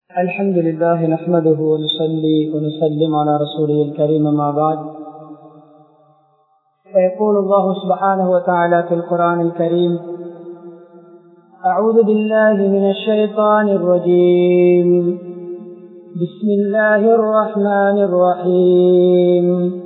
الحمد لله نحمده ونصلي ونسلم على رسوله الكريم ما بعد فيقول الله سبحانه وتعالى في القرآن الكريم أعوذ بالله من الشيطان الرجيم بسم الله الرحمن الرحيم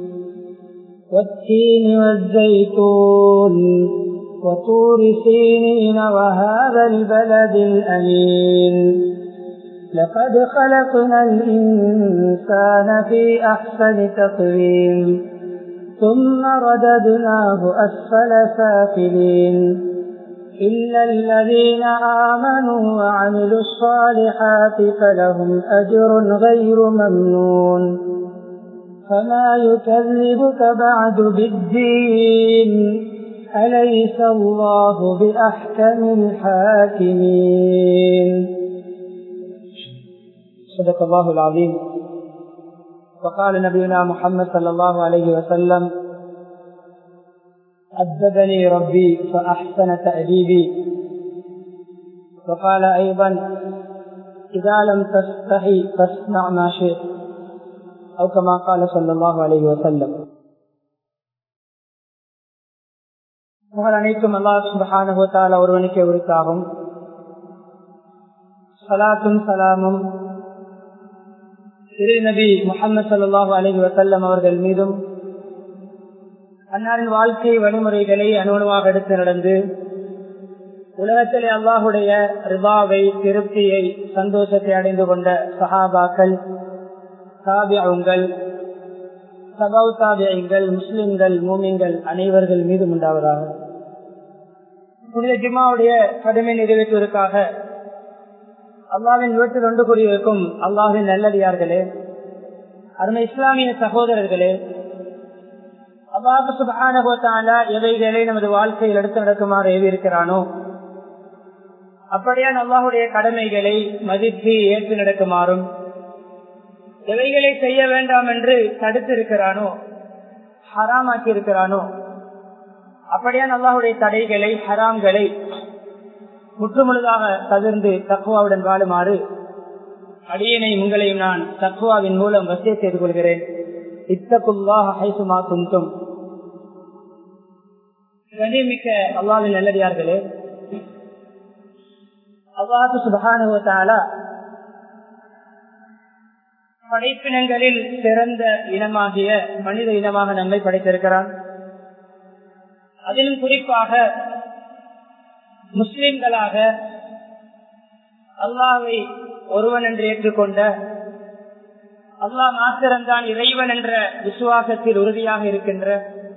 والتين والزيتون وطور سينين وهذا البلد الأمين لقد خلقنا الإنسان في أحسن تقويم ثم رددناه أسفل سافلين إلا الذين آمنوا وعملوا الصالحات فلهم أجر غير ممنون فما يكذبك بعد بالدين أليس الله بأحكم الحاكمين صدق الله العظيم وقال نبينا محمد صلى الله عليه وسلم أدبني ربي فأحسن تأديبي وقال أيضا إذا لم تستحي فاصنع ما شئت أو كما قال صلى الله عليه وسلم புகழ் அனைத்தும் அல்லாஹ் சுபஹானுவத்தால் ஒருவனுக்கு உரித்தாகும் சலாத்தும் சலாமும் திரு நபி முகமது சல்லாஹூ அலஹி வசல்லம் அவர்கள் மீதும் அன்னாரின் வாழ்க்கை வழிமுறைகளை அனுகுணமாக எடுத்து நடந்து உலகத்திலே அல்லாஹுடைய ரிபாவை திருப்தியை சந்தோஷத்தை அடைந்து கொண்ட சஹாபாக்கள் சாபியங்கள் சபௌ தாபியங்கள் முஸ்லிம்கள் மூமிங்கள் அனைவர்கள் மீதும் உண்டாவதாக புனித ஜிம்மாவுடைய கடமை நிறைவேற்றுவதற்காக அல்லாவின் வீட்டில் ஒன்று கூறியிருக்கும் அல்லாவின் நல்லடியார்களே அருமை இஸ்லாமிய சகோதரர்களே அல்லாஹு சுபானகோத்தால எவைகளை நமது வாழ்க்கையில் எடுத்து நடக்குமாறு ஏவியிருக்கிறானோ அப்படியான் அல்லாஹுடைய கடமைகளை மதித்து ஏற்று நடக்குமாறும் எவைகளை செய்ய வேண்டாம் என்று தடுத்து இருக்கிறானோ ஹராமாக்கி இருக்கிறானோ அப்படியான் அல்லாஹுடைய தடைகளை ஹராம்களை முற்றுமுழுதாக தவிர்ந்து தக்குவாவுடன் வாழுமாறு அடியனை உங்களையும் நான் தக்குவாவின் மூலம் வசிய செய்து கொள்கிறேன் இத்தகுல்லாஹுமா துந்தும் கண்ணியமிக்க அல்லாவின் நல்லடியார்களே அல்லாஹு சுபகானுவத்தாலா படைப்பினங்களில் சிறந்த இனமாகிய மனித இனமாக நம்மை படைத்திருக்கிறான் அதிலும் குறிப்பாக முஸ்லிம்களாக அல்லாவை ஒருவன் என்று ஏற்றுக்கொண்ட அல்லாஹ் மாத்திரம்தான் இறைவன் என்ற விசுவாசத்தில் உறுதியாக இருக்கின்ற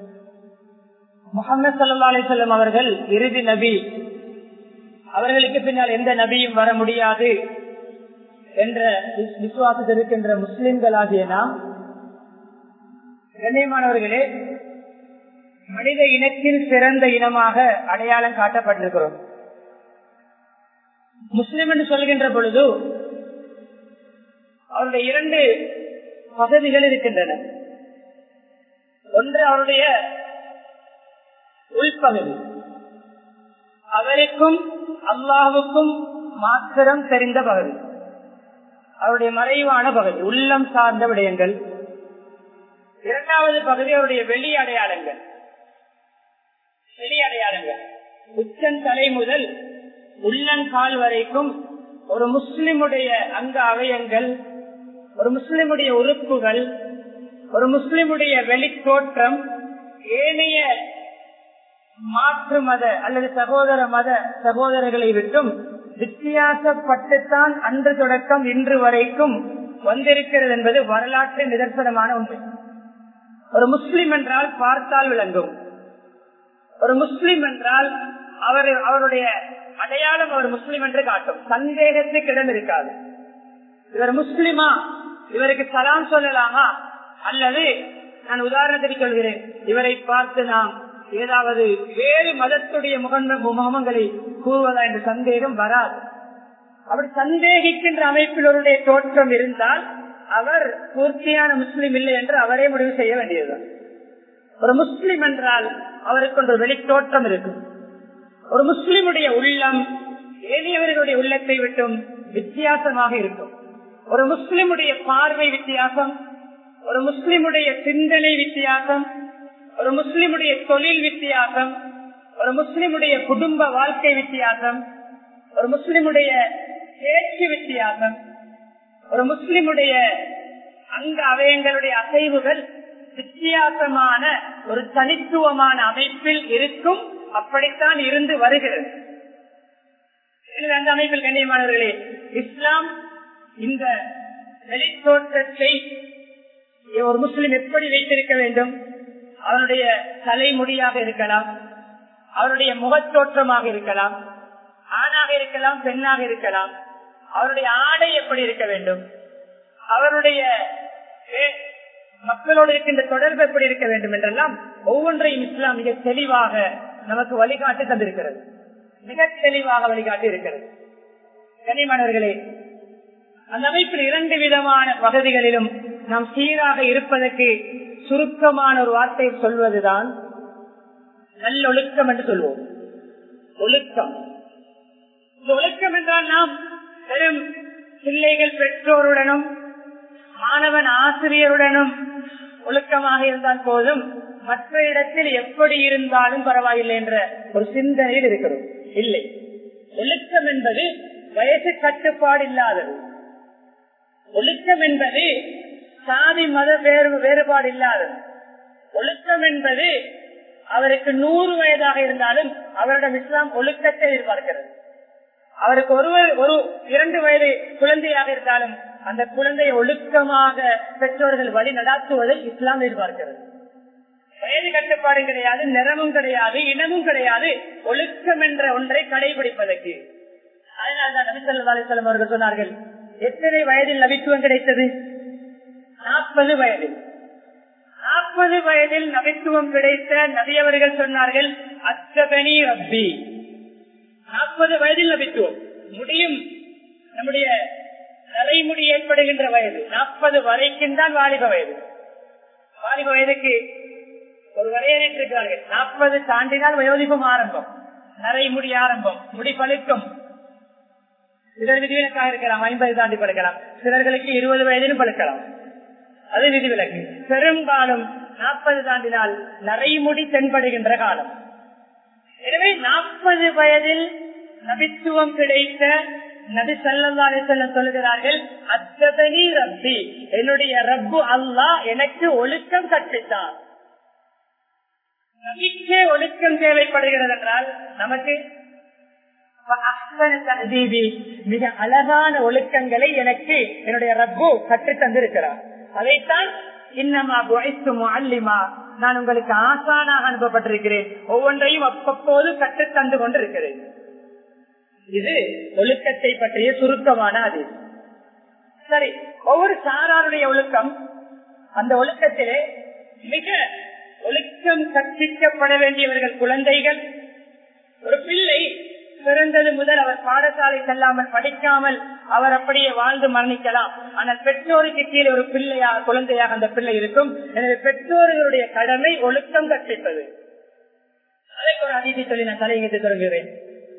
முகமது சல்லா அலிசல்லம் அவர்கள் இறுதி நபி அவர்களுக்கு பின்னால் எந்த நபியும் வர முடியாது என்ற விசுவாசத்தில் இருக்கின்ற முஸ்லிம்களாகிய நாம் கண்ணியமானவர்களே மனித இனத்தில் சிறந்த இனமாக அடையாளம் காட்டப்பட்டிருக்கிறோம் முஸ்லிம் என்று சொல்கின்ற பொழுது அவருடைய இரண்டு பகுதிகள் இருக்கின்றன ஒன்று அவருடைய உள்பகுதி அவருக்கும் அல்லாவுக்கும் மாத்திரம் தெரிந்த பகுதி அவருடைய மறைவான பகுதி உள்ளம் சார்ந்த விடயங்கள் இரண்டாவது பகுதி அவருடைய வெளி அடையாளங்கள் வெளி அடையாளங்கள் உச்சன் தலை முதல் உள்ளங்கால் வரைக்கும் ஒரு முஸ்லிமுடைய அங்க அவயங்கள் ஒரு முஸ்லிமுடைய உறுப்புகள் ஒரு முஸ்லிமுடைய வெளி தோற்றம் ஏனைய மாற்று மத அல்லது சகோதர மத சகோதரர்களை விட்டும் வித்தியாசப்பட்டுத்தான் அன்று தொடக்கம் இன்று வரைக்கும் வந்திருக்கிறது என்பது வரலாற்று நிதர்சனமான உண்மை ஒரு முஸ்லிம் என்றால் பார்த்தால் விளங்கும் ஒரு முஸ்லிம் என்றால் அவர் அவருடைய அடையாளம் அவர் முஸ்லிம் என்று காட்டும் சந்தேகத்துக்கு இடம் இருக்காது இவர் முஸ்லிமா இவருக்கு சலாம் சொல்லலாமா அல்லது நான் உதாரணத்திற்கு சொல்கிறேன் இவரை பார்த்து நாம் ஏதாவது வேறு மதத்துடைய முகந்த முகமங்களை கூறுவதா என்ற சந்தேகம் வராது அப்படி சந்தேகிக்கின்ற அமைப்பில் அவருடைய தோற்றம் இருந்தால் அவர் பூர்த்தியான முஸ்லிம் இல்லை என்று அவரே முடிவு செய்ய வேண்டியதுதான் ஒரு முஸ்லிம் என்றால் அவருக்கு ஒரு வெளித்தோற்றம் இருக்கும் ஒரு முஸ்லிமுடைய உள்ளம் ஏனையவர்களுடைய உள்ளத்தை விட்டும் வித்தியாசமாக இருக்கும் ஒரு முஸ்லிமுடைய பார்வை வித்தியாசம் ஒரு முஸ்லிமுடைய சிந்தனை வித்தியாசம் ஒரு முஸ்லிமுடைய தொழில் வித்தியாசம் ஒரு முஸ்லிமுடைய குடும்ப வாழ்க்கை வித்தியாசம் ஒரு முஸ்லிமுடைய பேச்சு வித்தியாசம் ஒரு முஸ்லிமுடைய அங்க அவயங்களுடைய அசைவுகள் வித்தியாசமான ஒரு தனித்துவமான அமைப்பில் இருக்கும் அப்படித்தான் இருந்து வருகிறது எனவே அந்த அமைப்பில் கண்ணியமானவர்களே இஸ்லாம் இந்த வெளித்தோற்றத்தை ஒரு முஸ்லிம் எப்படி வைத்திருக்க வேண்டும் அவருடைய தலைமுடியாக இருக்கலாம் அவருடைய முகத்தோற்றமாக இருக்கலாம் ஆணாக இருக்கலாம் பெண்ணாக இருக்கலாம் அவருடைய ஆடை எப்படி இருக்க வேண்டும் அவருடைய மக்களோடு இருக்கின்ற தொடர்பு எப்படி இருக்க வேண்டும் என்றெல்லாம் ஒவ்வொன்றையும் இஸ்லாம் மிக தெளிவாக நமக்கு வழிகாட்டி தந்திருக்கிறது மிக தெளிவாக வழிகாட்டி இருக்கிறது கனிமணர்களே அந்த அமைப்பில் இரண்டு விதமான பகுதிகளிலும் நாம் சீராக இருப்பதற்கு சுருக்கமான ஒரு வார்த்தை சொல்வதுதான் நல்லொழுக்கம் என்று சொல்வோம் ஒழுக்கம் இந்த ஒழுக்கம் என்றால் நாம் பெரும் பிள்ளைகள் பெற்றோருடனும் மாணவன் ஆசிரியருடனும் ஒழுக்கமாக இருந்தால் போதும் மற்ற இடத்தில் எப்படி இருந்தாலும் பரவாயில்லை என்ற ஒரு சிந்தனையில் இருக்கிறோம் இல்லை ஒழுக்கம் என்பது வயசு கட்டுப்பாடு இல்லாதது ஒழுக்கம் என்பது சாதி மத வேறு வேறுபாடு இல்லாதது ஒழுக்கம் என்பது அவருக்கு நூறு வயதாக இருந்தாலும் அவரிடம் இஸ்லாம் ஒழுக்கத்தை எதிர்பார்க்கிறது அவருக்கு ஒருவர் ஒரு இரண்டு வயது குழந்தையாக இருந்தாலும் அந்த குழந்தையை ஒழுக்கமாக பெற்றோர்கள் வழி நடாத்துவதை இஸ்லாம் எதிர்பார்க்கிறது வயது கட்டுப்பாடும் கிடையாது நிறமும் கிடையாது இனமும் கிடையாது ஒழுக்கம் என்ற ஒன்றை கடைபிடிப்பதற்கு அதனால்தான் நபிசல்லா அலிஸ்லாம் அவர்கள் சொன்னார்கள் எத்தனை வயதில் நபித்துவம் கிடைத்தது நாற்பது வயதில் நாற்பது வயதில் நபித்துவம் கிடைத்த நபியவர்கள் சொன்னார்கள் அத்தபனி ரப்பி நாற்பது வயதில் நபித்துவம் முடியும் நம்முடைய தலைமுடி ஏற்படுகின்ற வயது நாற்பது வரைக்கும் தான் வாலிப வயது வாலிப வயதுக்கு ஒரு வரையறைக்கிறார்கள் நாற்பது தாண்டினால் வயோதிபம் ஆரம்பம் நரைமுடி ஆரம்பம் முடி பழுக்கும் சிலர் விதிவிலக்காக இருக்கலாம் ஐம்பது தாண்டி படுக்கலாம் சிலர்களுக்கு இருபது வயதிலும் படுக்கலாம் அது விதிவிலக்கு பெரும்பாலும் நாற்பது தாண்டினால் நரைமுடி தென்படுகின்ற காலம் எனவே நாற்பது வயதில் நபித்துவம் கிடைத்த நபி சல்லாலே செல்ல சொல்லுகிறார்கள் அத்தபனி ரப்பி என்னுடைய ரப்பு அல்லா எனக்கு ஒழுக்கம் கற்பித்தார் நபிக்கே ஒழுக்கம் தேவைப்படுகிறது என்றால் நமக்கு மிக அழகான ஒழுக்கங்களை எனக்கு என்னுடைய ரப்பு கற்று தந்திருக்கிறார் அதைத்தான் இன்னமா அல்லிமா நான் உங்களுக்கு ஆசானாக அனுப்பப்பட்டிருக்கிறேன் ஒவ்வொன்றையும் அப்பப்போது கற்று தந்து கொண்டிருக்கிறேன் இது ஒழுக்கத்தை பற்றிய சுருக்கமான அது சரி ஒவ்வொரு சாராருடைய ஒழுக்கம் அந்த ஒழுக்கத்திலே மிக ஒழுக்கம் கற்பிக்கப்பட வேண்டியவர்கள் குழந்தைகள் ஒரு பிள்ளை பிறந்தது முதல் அவர் பாடசாலை செல்லாமல் படிக்காமல் அவர் அப்படியே வாழ்ந்து மரணிக்கலாம் ஆனால் பெற்றோருக்கு கீழே ஒரு பிள்ளையாக குழந்தையாக அந்த பிள்ளை இருக்கும் எனவே பெற்றோர்களுடைய கடமை ஒழுக்கம் கற்பிப்பது அதற்கு ஒரு அதிதி சொல்லி நான் தலையங்கத்தை தொடங்குகிறேன்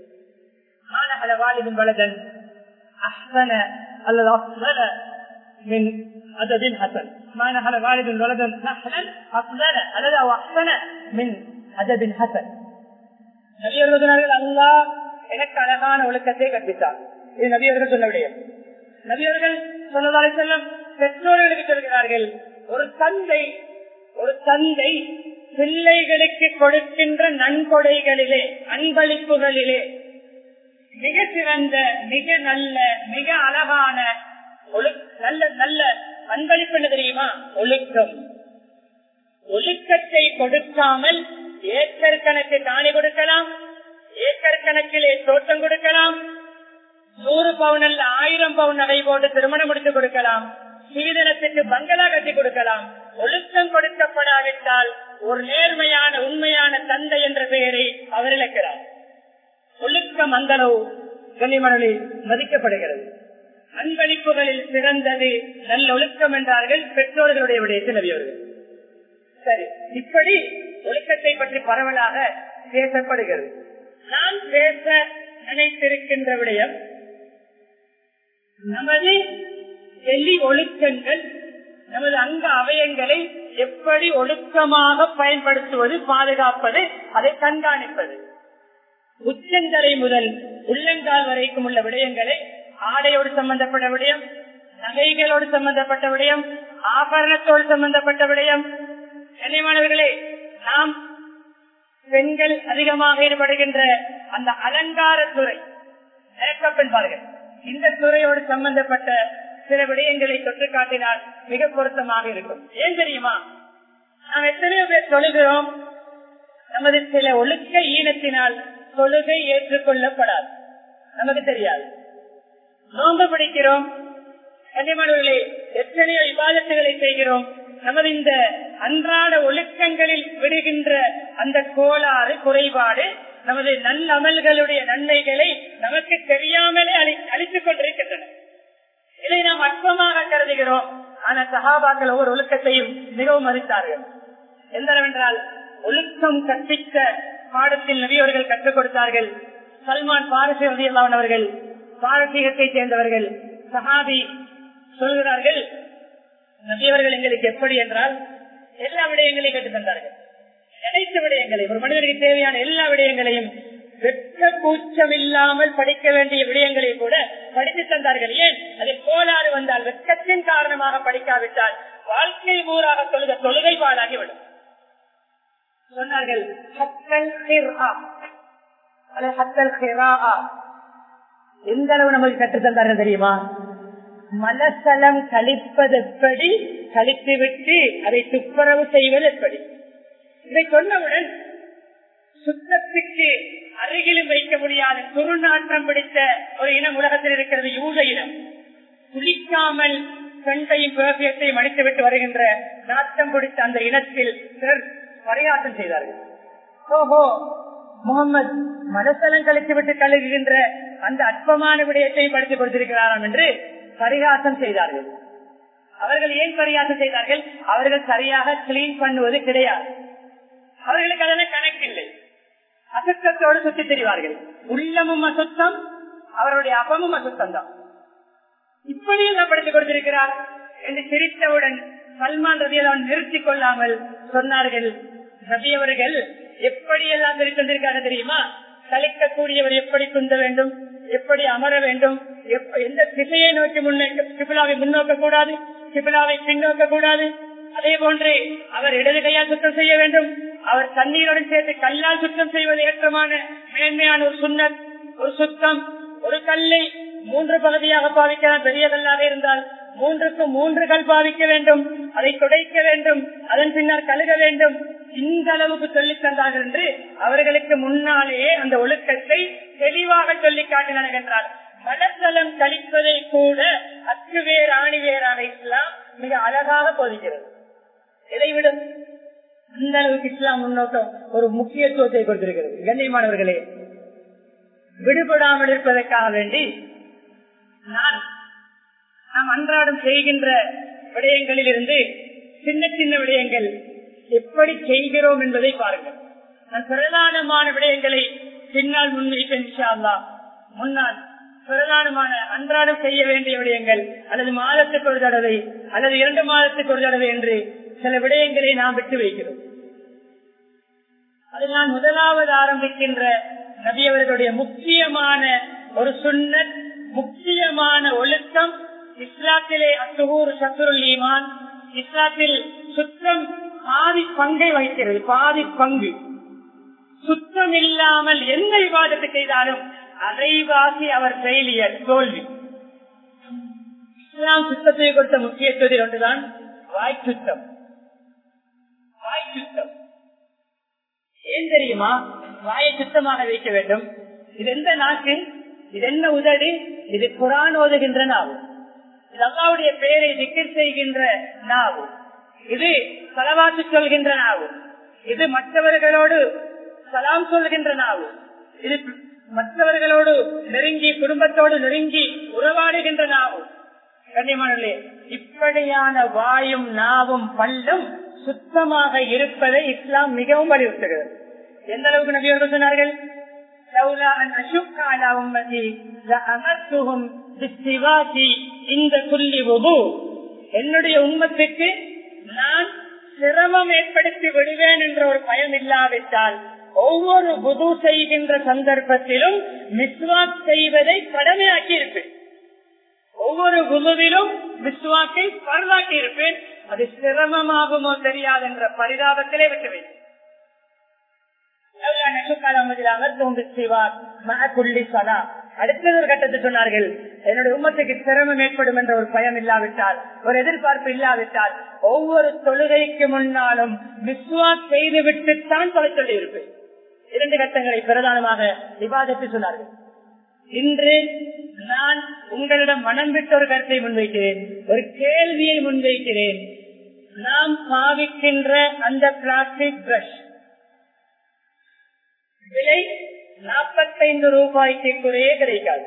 மாநகர வாலிபன் வலதன் அஹ்சன அல்லது அஃலல من عدد حسن ما نحل والد ولدا نحلا أفضل அல்லது أو أحسن من عدد حسن நபியர்கள் அல்லா எனக்கு அழகான ஒழுக்கத்தை கற்பித்தார் இது நபியர்கள் சொன்ன விடயம் நபியர்கள் சொல்லலாலே செல்லும் பெற்றோர்களுக்கு சொல்கிறார்கள் ஒரு தந்தை ஒரு தந்தை பிள்ளைகளுக்கு கொடுக்கின்ற நன்கொடைகளிலே அன்பளிப்புகளிலே மிக சிறந்த மிக நல்ல மிக அழகான நல்ல நல்ல அன்பளிப்பு என்ன தெரியுமா ஒழுக்கம் ஒழுக்கத்தை கொடுக்காமல் ஏக்கர் கணக்கு தானி கொடுக்கலாம் ஏக்கர் கணக்கிலே தோட்டம் கொடுக்கலாம் நூறு பவுன் அல்ல ஆயிரம் பவுன் நகை போட்டு திருமணம் முடித்து கொடுக்கலாம் சீதனத்துக்கு பங்களா கட்டி கொடுக்கலாம் ஒழுக்கம் கொடுக்கப்படாவிட்டால் ஒரு நேர்மையான உண்மையான தந்தை என்ற பெயரை அவர் இழக்கிறார் ஒழுக்கம் அந்த அளவு கனிமணலில் மதிக்கப்படுகிறது அன்பளிப்புகளில் சிறந்தது நல்ல ஒழுக்கம் என்றார்கள் பெற்றோர்களுடைய விடயத்தில் நபியவர்கள் சரி இப்படி ஒழுக்கத்தை பற்றி பரவலாக பேசப்படுகிறது நான் பேச நினைத்திருக்கின்ற விடயம் நமது வெளி ஒழுக்கங்கள் நமது அங்க அவயங்களை எப்படி ஒழுக்கமாக பயன்படுத்துவது பாதுகாப்பது அதை கண்காணிப்பது உச்சந்தலை முதல் உள்ளங்கால் வரைக்கும் உள்ள விடயங்களை ஆடையோடு சம்பந்தப்பட்ட விடயம் நகைகளோடு சம்பந்தப்பட்ட விடயம் ஆபரணத்தோடு சம்பந்தப்பட்ட விடயம் கண்ணியமானவர்களே நாம் பெண்கள் அதிகமாக ஈடுபடுகின்ற அந்த அலங்கார துறை பெண்பார்கள் இந்த துறையோடு சம்பந்தப்பட்ட சில விடயங்களை தொட்டு காட்டினால் மிக பொருத்தமாக இருக்கும் ஏன் தெரியுமா நாம் எத்தனையோ பேர் தொழுகிறோம் நமது சில ஒழுக்க ஈனத்தினால் தொழுகை ஏற்றுக்கொள்ளப்படாது நமக்கு தெரியாது நோன்பு பிடிக்கிறோம் கன்னிமானவர்களே எத்தனையோ விவாதத்துகளை செய்கிறோம் நமது இந்த அன்றாட ஒழுக்கங்களில் விடுகின்ற அந்த கோளாறு குறைபாடு நமது நல்லமல்களுடைய நன்மைகளை நமக்கு தெரியாமலே அளி அளித்துக் கொண்டிருக்கின்றன இதை நாம் அற்பமாக கருதுகிறோம் ஆனா சகாபாக்கள் ஒவ்வொரு ஒழுக்கத்தையும் மிகவும் மதித்தார்கள் எந்தளவென்றால் ஒழுக்கம் கற்பித்த பாடத்தில் நபியவர்கள் கற்றுக் கொடுத்தார்கள் சல்மான் பாரசி ரதியல்லான் அவர்கள் பாரசீகத்தை சேர்ந்தவர்கள் சஹாபி சொல்கிறார்கள் நபியவர்கள் எங்களுக்கு எப்படி என்றால் எல்லா விடயங்களையும் கற்றுத் தந்தார்கள் அனைத்து விடயங்களை ஒரு மனிதனுக்கு தேவையான எல்லா விடயங்களையும் வெட்ட கூச்சம் இல்லாமல் படிக்க வேண்டிய விடயங்களை கூட படித்து தந்தார்கள் ஏன் அதில் கோளாறு வந்தால் வெட்கத்தின் காரணமாக படிக்காவிட்டால் வாழ்க்கை ஊராக தொழுக தொழுகை பாடாகிவிடும் சொன்னார்கள் எந்த அளவு நமக்கு கற்றுத் தந்தார்கள் தெரியுமா மலசலம் கழிப்பது எப்படி கழித்து விட்டு அதை துப்புரவு செய்வது எப்படி இதை சொன்னவுடன் சுத்தத்துக்கு அருகிலும் வைக்க முடியாத துருநாற்றம் பிடித்த ஒரு இனம் உலகத்தில் இருக்கிறது யூத இனம் குளிக்காமல் பெண்டையும் பேசியத்தையும் அடித்துவிட்டு வருகின்ற நாட்டம் பிடித்த அந்த இனத்தில் சிலர் பரிகாசம் செய்தார்கள் ஓஹோ முகமது மனசலம் கழித்து விட்டு கழுகுகின்ற அந்த அற்பமான விடயத்தையும் படித்துக் கொடுத்திருக்கிறாராம் என்று பரிகாசம் செய்தார்கள் அவர்கள் ஏன் பரிகாசம் செய்தார்கள் அவர்கள் சரியாக கிளீன் பண்ணுவது கிடையாது அவர்களுக்கு அதெல்லாம் கணக்கில்லை அசுத்தத்தோடு சுத்தி தெரிவார்கள் உள்ளமும் அசுத்தம் அவருடைய அபமும் அசுத்தம் தான் இப்படியும் படித்துக் கொடுத்திருக்கிறார் என்று சிரித்தவுடன் சல்மான் ரதியில் அவன் நிறுத்திக் கொள்ளாமல் சொன்னார்கள் ரவி அவர்கள் எப்படியெல்லாம் தெரிவித்திருக்காங்க தெரியுமா கலைக்கக்கூடியவர் எப்படி குந்த வேண்டும் எப்படி அமர வேண்டும் எந்த திசையை நோக்கி முன்னோக்க சிபிலாவை முன்னோக்க கூடாது சிபிலாவை பின்னோக்க கூடாது அதே போன்று அவர் இடது கையால் சுத்தம் செய்ய வேண்டும் அவர் தண்ணீருடன் சேர்த்து கல்லால் சுத்தம் செய்வது ஏற்றமான மேன்மையான ஒரு சுண்ணத் ஒரு சுத்தம் ஒரு கல்லை மூன்று பகுதியாக பாவிக்கலாம் பெரிய கல்லாக இருந்தால் மூன்றுக்கு மூன்று கல் பாவிக்க வேண்டும் அதை துடைக்க வேண்டும் அதன் பின்னர் கழுக வேண்டும் இந்த அளவுக்கு சொல்லித் தந்தார்கள் என்று அவர்களுக்கு முன்னாலேயே அந்த ஒழுக்கத்தை தெளிவாக சொல்லி காட்டினார்கள் என்றால் மனத்தலம் கழிப்பதை கூட அச்சு வேர் ஆணி வேறான இஸ்லாம் மிக அழகாக போதிக்கிறது இதைவிடும் அந்த அளவுக்கு இஸ்லாம் முன்னோட்டம் ஒரு முக்கியத்துவத்தை கொடுத்திருக்கிறது கண்ணியமானவர்களே விடுபடாமல் இருப்பதற்காக வேண்டி நான் நாம் அன்றாடம் செய்கின்ற விடயங்களில் இருந்து சின்ன சின்ன விடயங்கள் எப்படி செய்கிறோம் என்பதை பாருங்கள் நான் பிரதானமான விடயங்களை பின்னால் முன்வைப்பேன் முன்னால் பிரதானமான அன்றாடம் செய்ய வேண்டிய விடயங்கள் அல்லது மாதத்துக்கு ஒரு தடவை அல்லது இரண்டு மாதத்துக்கு ஒரு தடவை என்று சில விடயங்களை நாம் விட்டு வைக்கிறோம் அதில் நான் முதலாவது ஆரம்பிக்கின்ற நபியவர்களுடைய முக்கியமான ஒரு சுண்ணத் முக்கியமான ஒழுக்கம் இஸ்லாத்திலே அத்துகூர் சத்துருல் ஈமான் இஸ்லாத்தில் சுத்தம் பாதி பங்கை வகிக்கிறது பாதி பங்கு சுத்தம் இல்லாமல் எந்த விவாதத்தை செய்தாலும் அரைவாசி அவர் செயலிய தோல்வி இஸ்லாம் சுத்தத்தை கொடுத்த முக்கியத்துவத்தில் ஒன்றுதான் வாய் சுத்தம் வாய் சுத்தம் ஏன் தெரியுமா வாயை சுத்தமாக வைக்க வேண்டும் இது எந்த நாக்கு இது என்ன உதடு இது குரான் ஓதுகின்ற நாவு இது அல்லாவுடைய பெயரை திக்கர் செய்கின்ற நாவு இது செலவாத்து சொல்கின்ற நாவு இது மற்றவர்களோடு சலாம் சொல்கின்ற நாவு இது மற்றவர்களோடு நெருங்கி குடும்பத்தோடு நெருங்கி உறவாடுகின்ற நாவு கண்ணியமானே இப்படியான வாயும் நாவும் பல்லும் சுத்தமாக இருப்பதை இஸ்லாம் மிகவும் வலியுறுத்துகிறது எந்த அளவுக்கு நபியவர்கள் சொன்னார்கள் لولا أن أشق على أمتي لأمرتهم بالسواك عند كل وضوء என்னுடைய உம்மத்துக்கு நான் சிரமம் ஏற்படுத்தி விடுவேன் என்ற ஒரு பயம் இல்லாவிட்டால் ஒவ்வொரு புது செய்கின்ற சந்தர்ப்பத்திலும் மிஸ்வாக் செய்வதை கடமையாக்கி இருப்பேன் ஒவ்வொரு குழுவிலும் விஸ்வாக்கை பரவாக்கி இருப்பேன் அது சிரமமாகுமோ தெரியாது என்ற பரிதாபத்திலே விட்டுவேன் அடுத்தது ஒரு கட்டத்தில் சொன்னார்கள் என்னுடைய உம்மத்துக்கு சிரமம் ஏற்படும் என்ற ஒரு பயம் இல்லாவிட்டால் ஒரு எதிர்பார்ப்பு இல்லாவிட்டால் ஒவ்வொரு தொழுகைக்கு முன்னாலும் விஸ்வாக் செய்து விட்டுத்தான் தொலை சொல்லி இருப்பேன் இரண்டு கட்டங்களை பிரதானமாக விவாதத்து சொன்னார்கள் இன்று நான் உங்களிடம் மனம் விட்ட ஒரு கருத்தை முன்வைக்கிறேன் ஒரு கேள்வியை முன்வைக்கிறேன் நாம் பாவிக்கின்ற அந்த பிளாஸ்டிக் பிரஷ் விலை நாற்பத்தைந்து ரூபாய்க்கு குறையே கிடைக்காது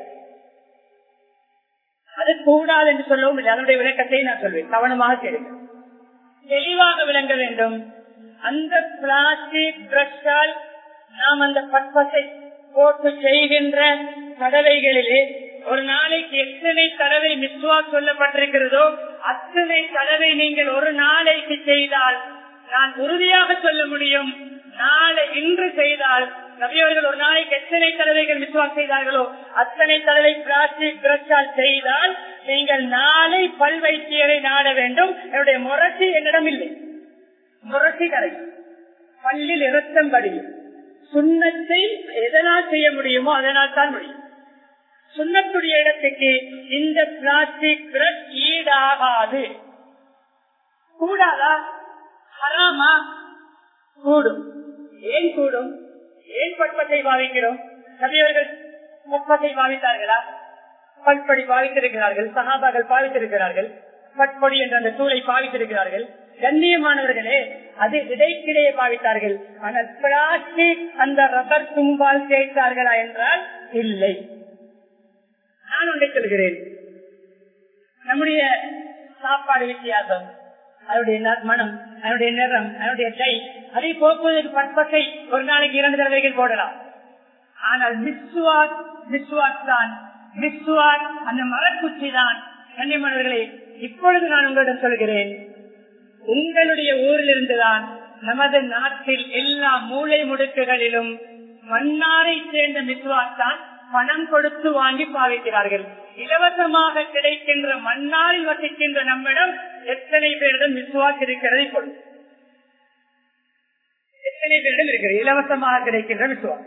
அது கூடாது என்று சொல்லவும் இல்லை அதனுடைய விளக்கத்தை நான் சொல்வேன் கவனமாக கேளுங்க தெளிவாக விளங்க வேண்டும் அந்த பிளாஸ்டிக் பிரஷால் நாம் அந்த பற்பசை போட்டு செய்கின்ற தடவைகளிலே ஒரு நாளைக்கு எத்தனை தடவை மிஸ்வா சொல்லப்பட்டிருக்கிறதோ அத்தனை தடவை நீங்கள் ஒரு நாளைக்கு செய்தால் நான் உறுதியாக சொல்ல முடியும் நாளை இன்று செய்தால் நபியவர்கள் ஒரு நாளைக்கு எத்தனை தடவைகள் மிஸ்வா செய்தார்களோ அத்தனை தடவை பிளாஸ்டிக் பிரஷால் செய்தால் நீங்கள் நாளை பல் வைத்தியரை நாட வேண்டும் என்னுடைய முரட்சி என்னிடம் இல்லை முரட்சி கரை பல்லில் இரத்தம் படியும் சுண்ணத்தை எதனால் செய்ய முடியுமோ அதனால் தான் முடியும் சுண்ணத்துடைய இடத்துக்கு இந்த பிளாஸ்டிக் பிரஷ் ஈடாகாது கூடாதா ஹராமா கூடும் ஏன் கூடும் ஏன் பட்பத்தை பாவிக்கிறோம் நபியவர்கள் முப்பத்தை பாவித்தார்களா பட்படி பாவித்திருக்கிறார்கள் சகாபாக்கள் பாவித்திருக்கிறார்கள் பட்பொடி என்ற அந்த தூளை பாவித்திருக்கிறார்கள் கண்ணியமானவர்களே அது இடைக்கிடையே பாவித்தார்கள் ஆனால் பிளாஸ்டிக் அந்த ரப்பர் தும்பால் சேர்த்தார்களா என்றால் இல்லை நான் ஒன்றை சொல்கிறேன் நம்முடைய சாப்பாடு வித்தியாசம் அதனுடைய மனம் அதனுடைய நிறம் அதனுடைய டை அதை போக்குவதற்கு பட்பத்தை ஒரு நாளைக்கு இரண்டு தடவைகள் போடலாம் ஆனால் மிஸ்வாக் மிஸ்வாக் தான் மிஸ்வாக் அந்த மரக்குச்சி தான் கண்ணியமானவர்களே இப்பொழுது நான் உங்களிடம் சொல்கிறேன் உங்களுடைய ஊரில் இருந்துதான் நமது நாட்டில் எல்லா மூளை முடுக்குகளிலும் மன்னாரை சேர்ந்த மிஸ்வாக் தான் பணம் கொடுத்து வாங்கி பாவிக்கிறார்கள் இலவசமாக கிடைக்கின்ற மன்னாரில் வசிக்கின்ற நம்மிடம் எத்தனை பேரிடம் மிஸ்வாக் இருக்கிறது இப்பொழுது எத்தனை பேரிடம் இருக்கிறது இலவசமாக கிடைக்கின்ற மிஸ்வாக்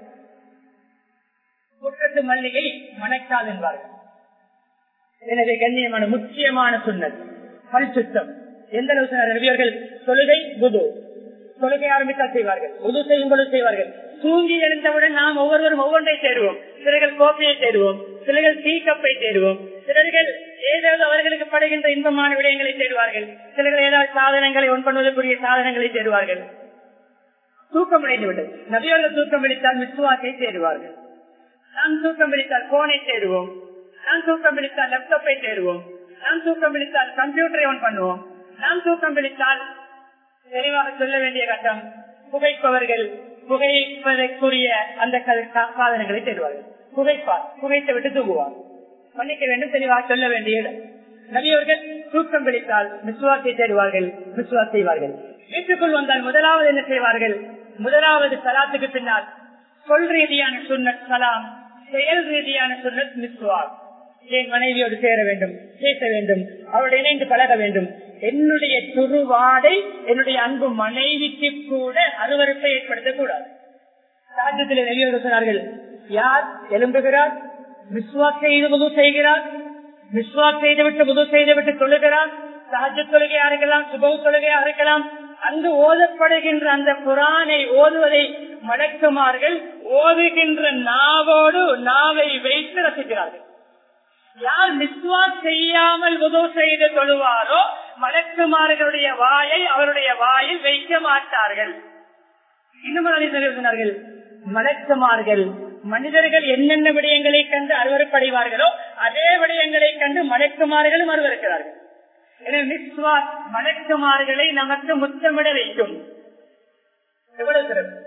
குற்றத்து மல்லிகை மணக்கால் என்பார்கள் எனவே கண்ணியமான முக்கியமான சுண்ணல் பல் சுத்தம் எந்த அளவு ரவியர்கள் தொழுகை புது தொழுகை ஆரம்பித்தால் செய்வார்கள் புது செய்யும் பொழுது செய்வார்கள் தூங்கி எழுந்தவுடன் நாம் ஒவ்வொருவரும் ஒவ்வொன்றை தேடுவோம் சிலர்கள் கோப்பையை தேடுவோம் சிலர்கள் டீ கப்பை தேடுவோம் சிலர்கள் ஏதாவது அவர்களுக்கு படுகின்ற இன்பமான விடயங்களை தேடுவார்கள் சிலர்கள் ஏதாவது சாதனங்களை ஒன் பண்ணுவதற்குரிய சாதனங்களை தேடுவார்கள் தூக்கம் அடைந்து விட்டது நபியர்கள் தூக்கம் விழித்தால் விசுவாசை தேடுவார்கள் நாம் தூக்கம் விழித்தால் போனை தேடுவோம் நாம் தூக்கம் விழித்தால் லேப்டாப்பை தேடுவோம் நாம் தூக்கம் விழித்தால் கம்ப்யூட்டரை ஒன் பண்ணுவோம் நாம் தூக்கம் விழித்தால் தெளிவாக சொல்ல வேண்டிய கட்டம் புகைப்பவர்கள் புகைப்பதற்குரிய அந்த சாதனங்களை தேடுவார்கள் புகைப்பார் புகைத்து விட்டு தூங்குவார் மன்னிக்க வேண்டும் தெளிவாக சொல்ல வேண்டிய இடம் நபியவர்கள் தூக்கம் பிடித்தால் விசுவாசை தேடுவார்கள் விசுவாஸ் செய்வார்கள் வீட்டுக்குள் வந்தால் முதலாவது என்ன செய்வார்கள் முதலாவது சலாத்துக்கு பின்னால் சொல் ரீதியான சுன்னத் சலாம் செயல் ரீதியான சுன்னத் மிஸ்வாக் என் மனைவியோடு சேர வேண்டும் பேச வேண்டும் அவரோடு இணைந்து பழக வேண்டும் என்னுடைய துருவாடை என்னுடைய அன்பு மனைவிக்கு கூட அருவறுப்பை ஏற்படுத்தக்கூடாது சாஜத்தில் வெளியோடு சொன்னார்கள் யார் எழும்புகிறார் விஸ்வாக் செய்து முது செய்கிறார் விஸ்வாக் செய்துவிட்டு முது செய்துவிட்டு தொழுகிறார் சஹஜ தொழுகையா இருக்கலாம் சுப தொழுகையா இருக்கலாம் அங்கு ஓதப்படுகின்ற அந்த குரானை ஓதுவதை மடக்குமார்கள் ஓதுகின்ற நாவோடு நாவை வைத்து ரசிக்கிறார்கள் யார் நிஸ்வாஸ் செய்யாமல் உதவு செய்து தொழுவாரோ மலக்குமார்களுடைய வாயை அவருடைய வாயில் வைக்க மாட்டார்கள் இன்னும் சொன்னார்கள் மலக்குமார்கள் மனிதர்கள் என்னென்ன விடயங்களை கண்டு அருவறுப்படைவார்களோ அதே விடயங்களை கண்டு மலக்குமார்களும் அருவருக்கிறார்கள் எனவே மிஸ்வாஸ் மலக்குமார்களை நமக்கு முத்தமிட வைக்கும் எவ்வளவு சிறப்பு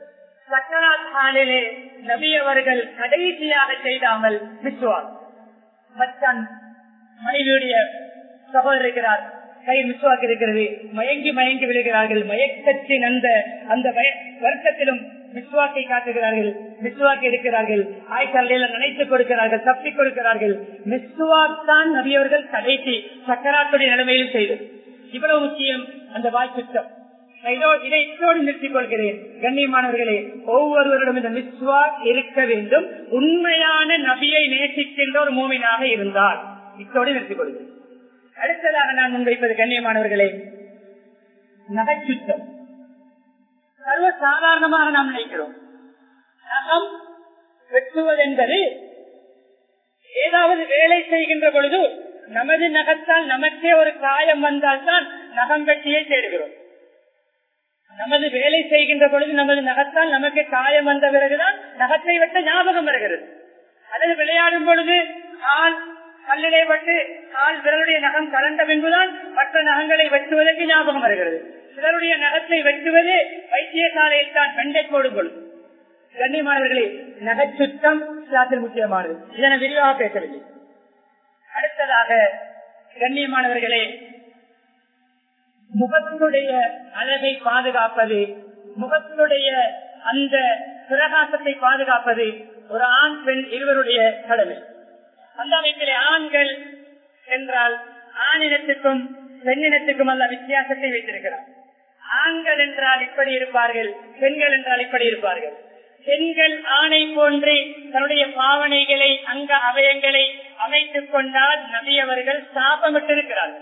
சக்கராத் ஹாலிலே நபி அவர்கள் கடைசியாக செய்தாமல் மிஸ்வாக் மச்சான் மனைவியுடைய சகோதரர் இருக்கிறார் கையில் மிஸ்வாக் இருக்கிறது மயங்கி மயங்கி விழுகிறார்கள் மயக்கத்தின் அந்த அந்த வருத்தத்திலும் மிஸ்வாக்கை காட்டுகிறார்கள் மிஸ்வாக் எடுக்கிறார்கள் ஆய்ச்சாலையில நினைத்து கொடுக்கிறார்கள் தப்பி கொடுக்கிறார்கள் மிஸ்வாக் தான் நபியவர்கள் கடைசி சக்கராத்துடைய நிலைமையில் செய்தது இவ்வளவு முக்கியம் அந்த வாய்ப்புத்தம் இதை இத்தோடு நிறுத்திக் கொள்கிறேன் கண்ணியமானவர்களே ஒவ்வொருவரிடம் இந்த மிஸ்வாக் இருக்க வேண்டும் உண்மையான நபியை நேசிக்கின்ற ஒரு மூமினாக இருந்தால் இத்தோடு நிறுத்திக் கொள்கிறேன் அடுத்ததாக நான் முன்வைப்பது கண்ணியமானவர்களே நகைச்சுத்தம் சர்வ சாதாரணமாக நாம் நினைக்கிறோம் நகம் வெட்டுவதென்பது ஏதாவது வேலை செய்கின்ற பொழுது நமது நகத்தால் நமக்கே ஒரு காயம் வந்தால்தான் நகம் வெட்டியை தேடுகிறோம் நமது வேலை செய்கின்ற பொழுது நமது நகத்தால் நமக்கு காயம் வந்த பிறகுதான் நகத்தை வெட்ட ஞாபகம் வருகிறது அல்லது விளையாடும் பொழுது கால் கல்லிலே பட்டு கால் விரலுடைய நகம் கலந்த பின்புதான் மற்ற நகங்களை வெட்டுவதற்கு ஞாபகம் வருகிறது சிலருடைய நகத்தை வெட்டுவது வைத்தியசாலையில் தான் பெண்டை போடும் பொழுது கண்ணியமானவர்களே நகைச்சுத்தம் இஸ்லாத்தில் முக்கியமானது இதனை விரிவாக பேசவில்லை அடுத்ததாக கண்ணியமானவர்களே முகத்தினுடைய அழகை பாதுகாப்பது முகத்தினுடைய அந்த பிரகாசத்தை பாதுகாப்பது ஒரு ஆண் பெண் இருவருடைய கடமை அந்த அமைப்பிலே ஆண்கள் என்றால் ஆணினத்துக்கும் பெண்ணினத்துக்கும் அல்ல வித்தியாசத்தை வைத்திருக்கிறார் ஆண்கள் என்றால் இப்படி இருப்பார்கள் பெண்கள் என்றால் இப்படி இருப்பார்கள் பெண்கள் ஆணை போன்று தன்னுடைய பாவனைகளை அங்க அவயங்களை அமைத்துக் கொண்டால் நபி அவர்கள் சாபமிட்டிருக்கிறார்கள்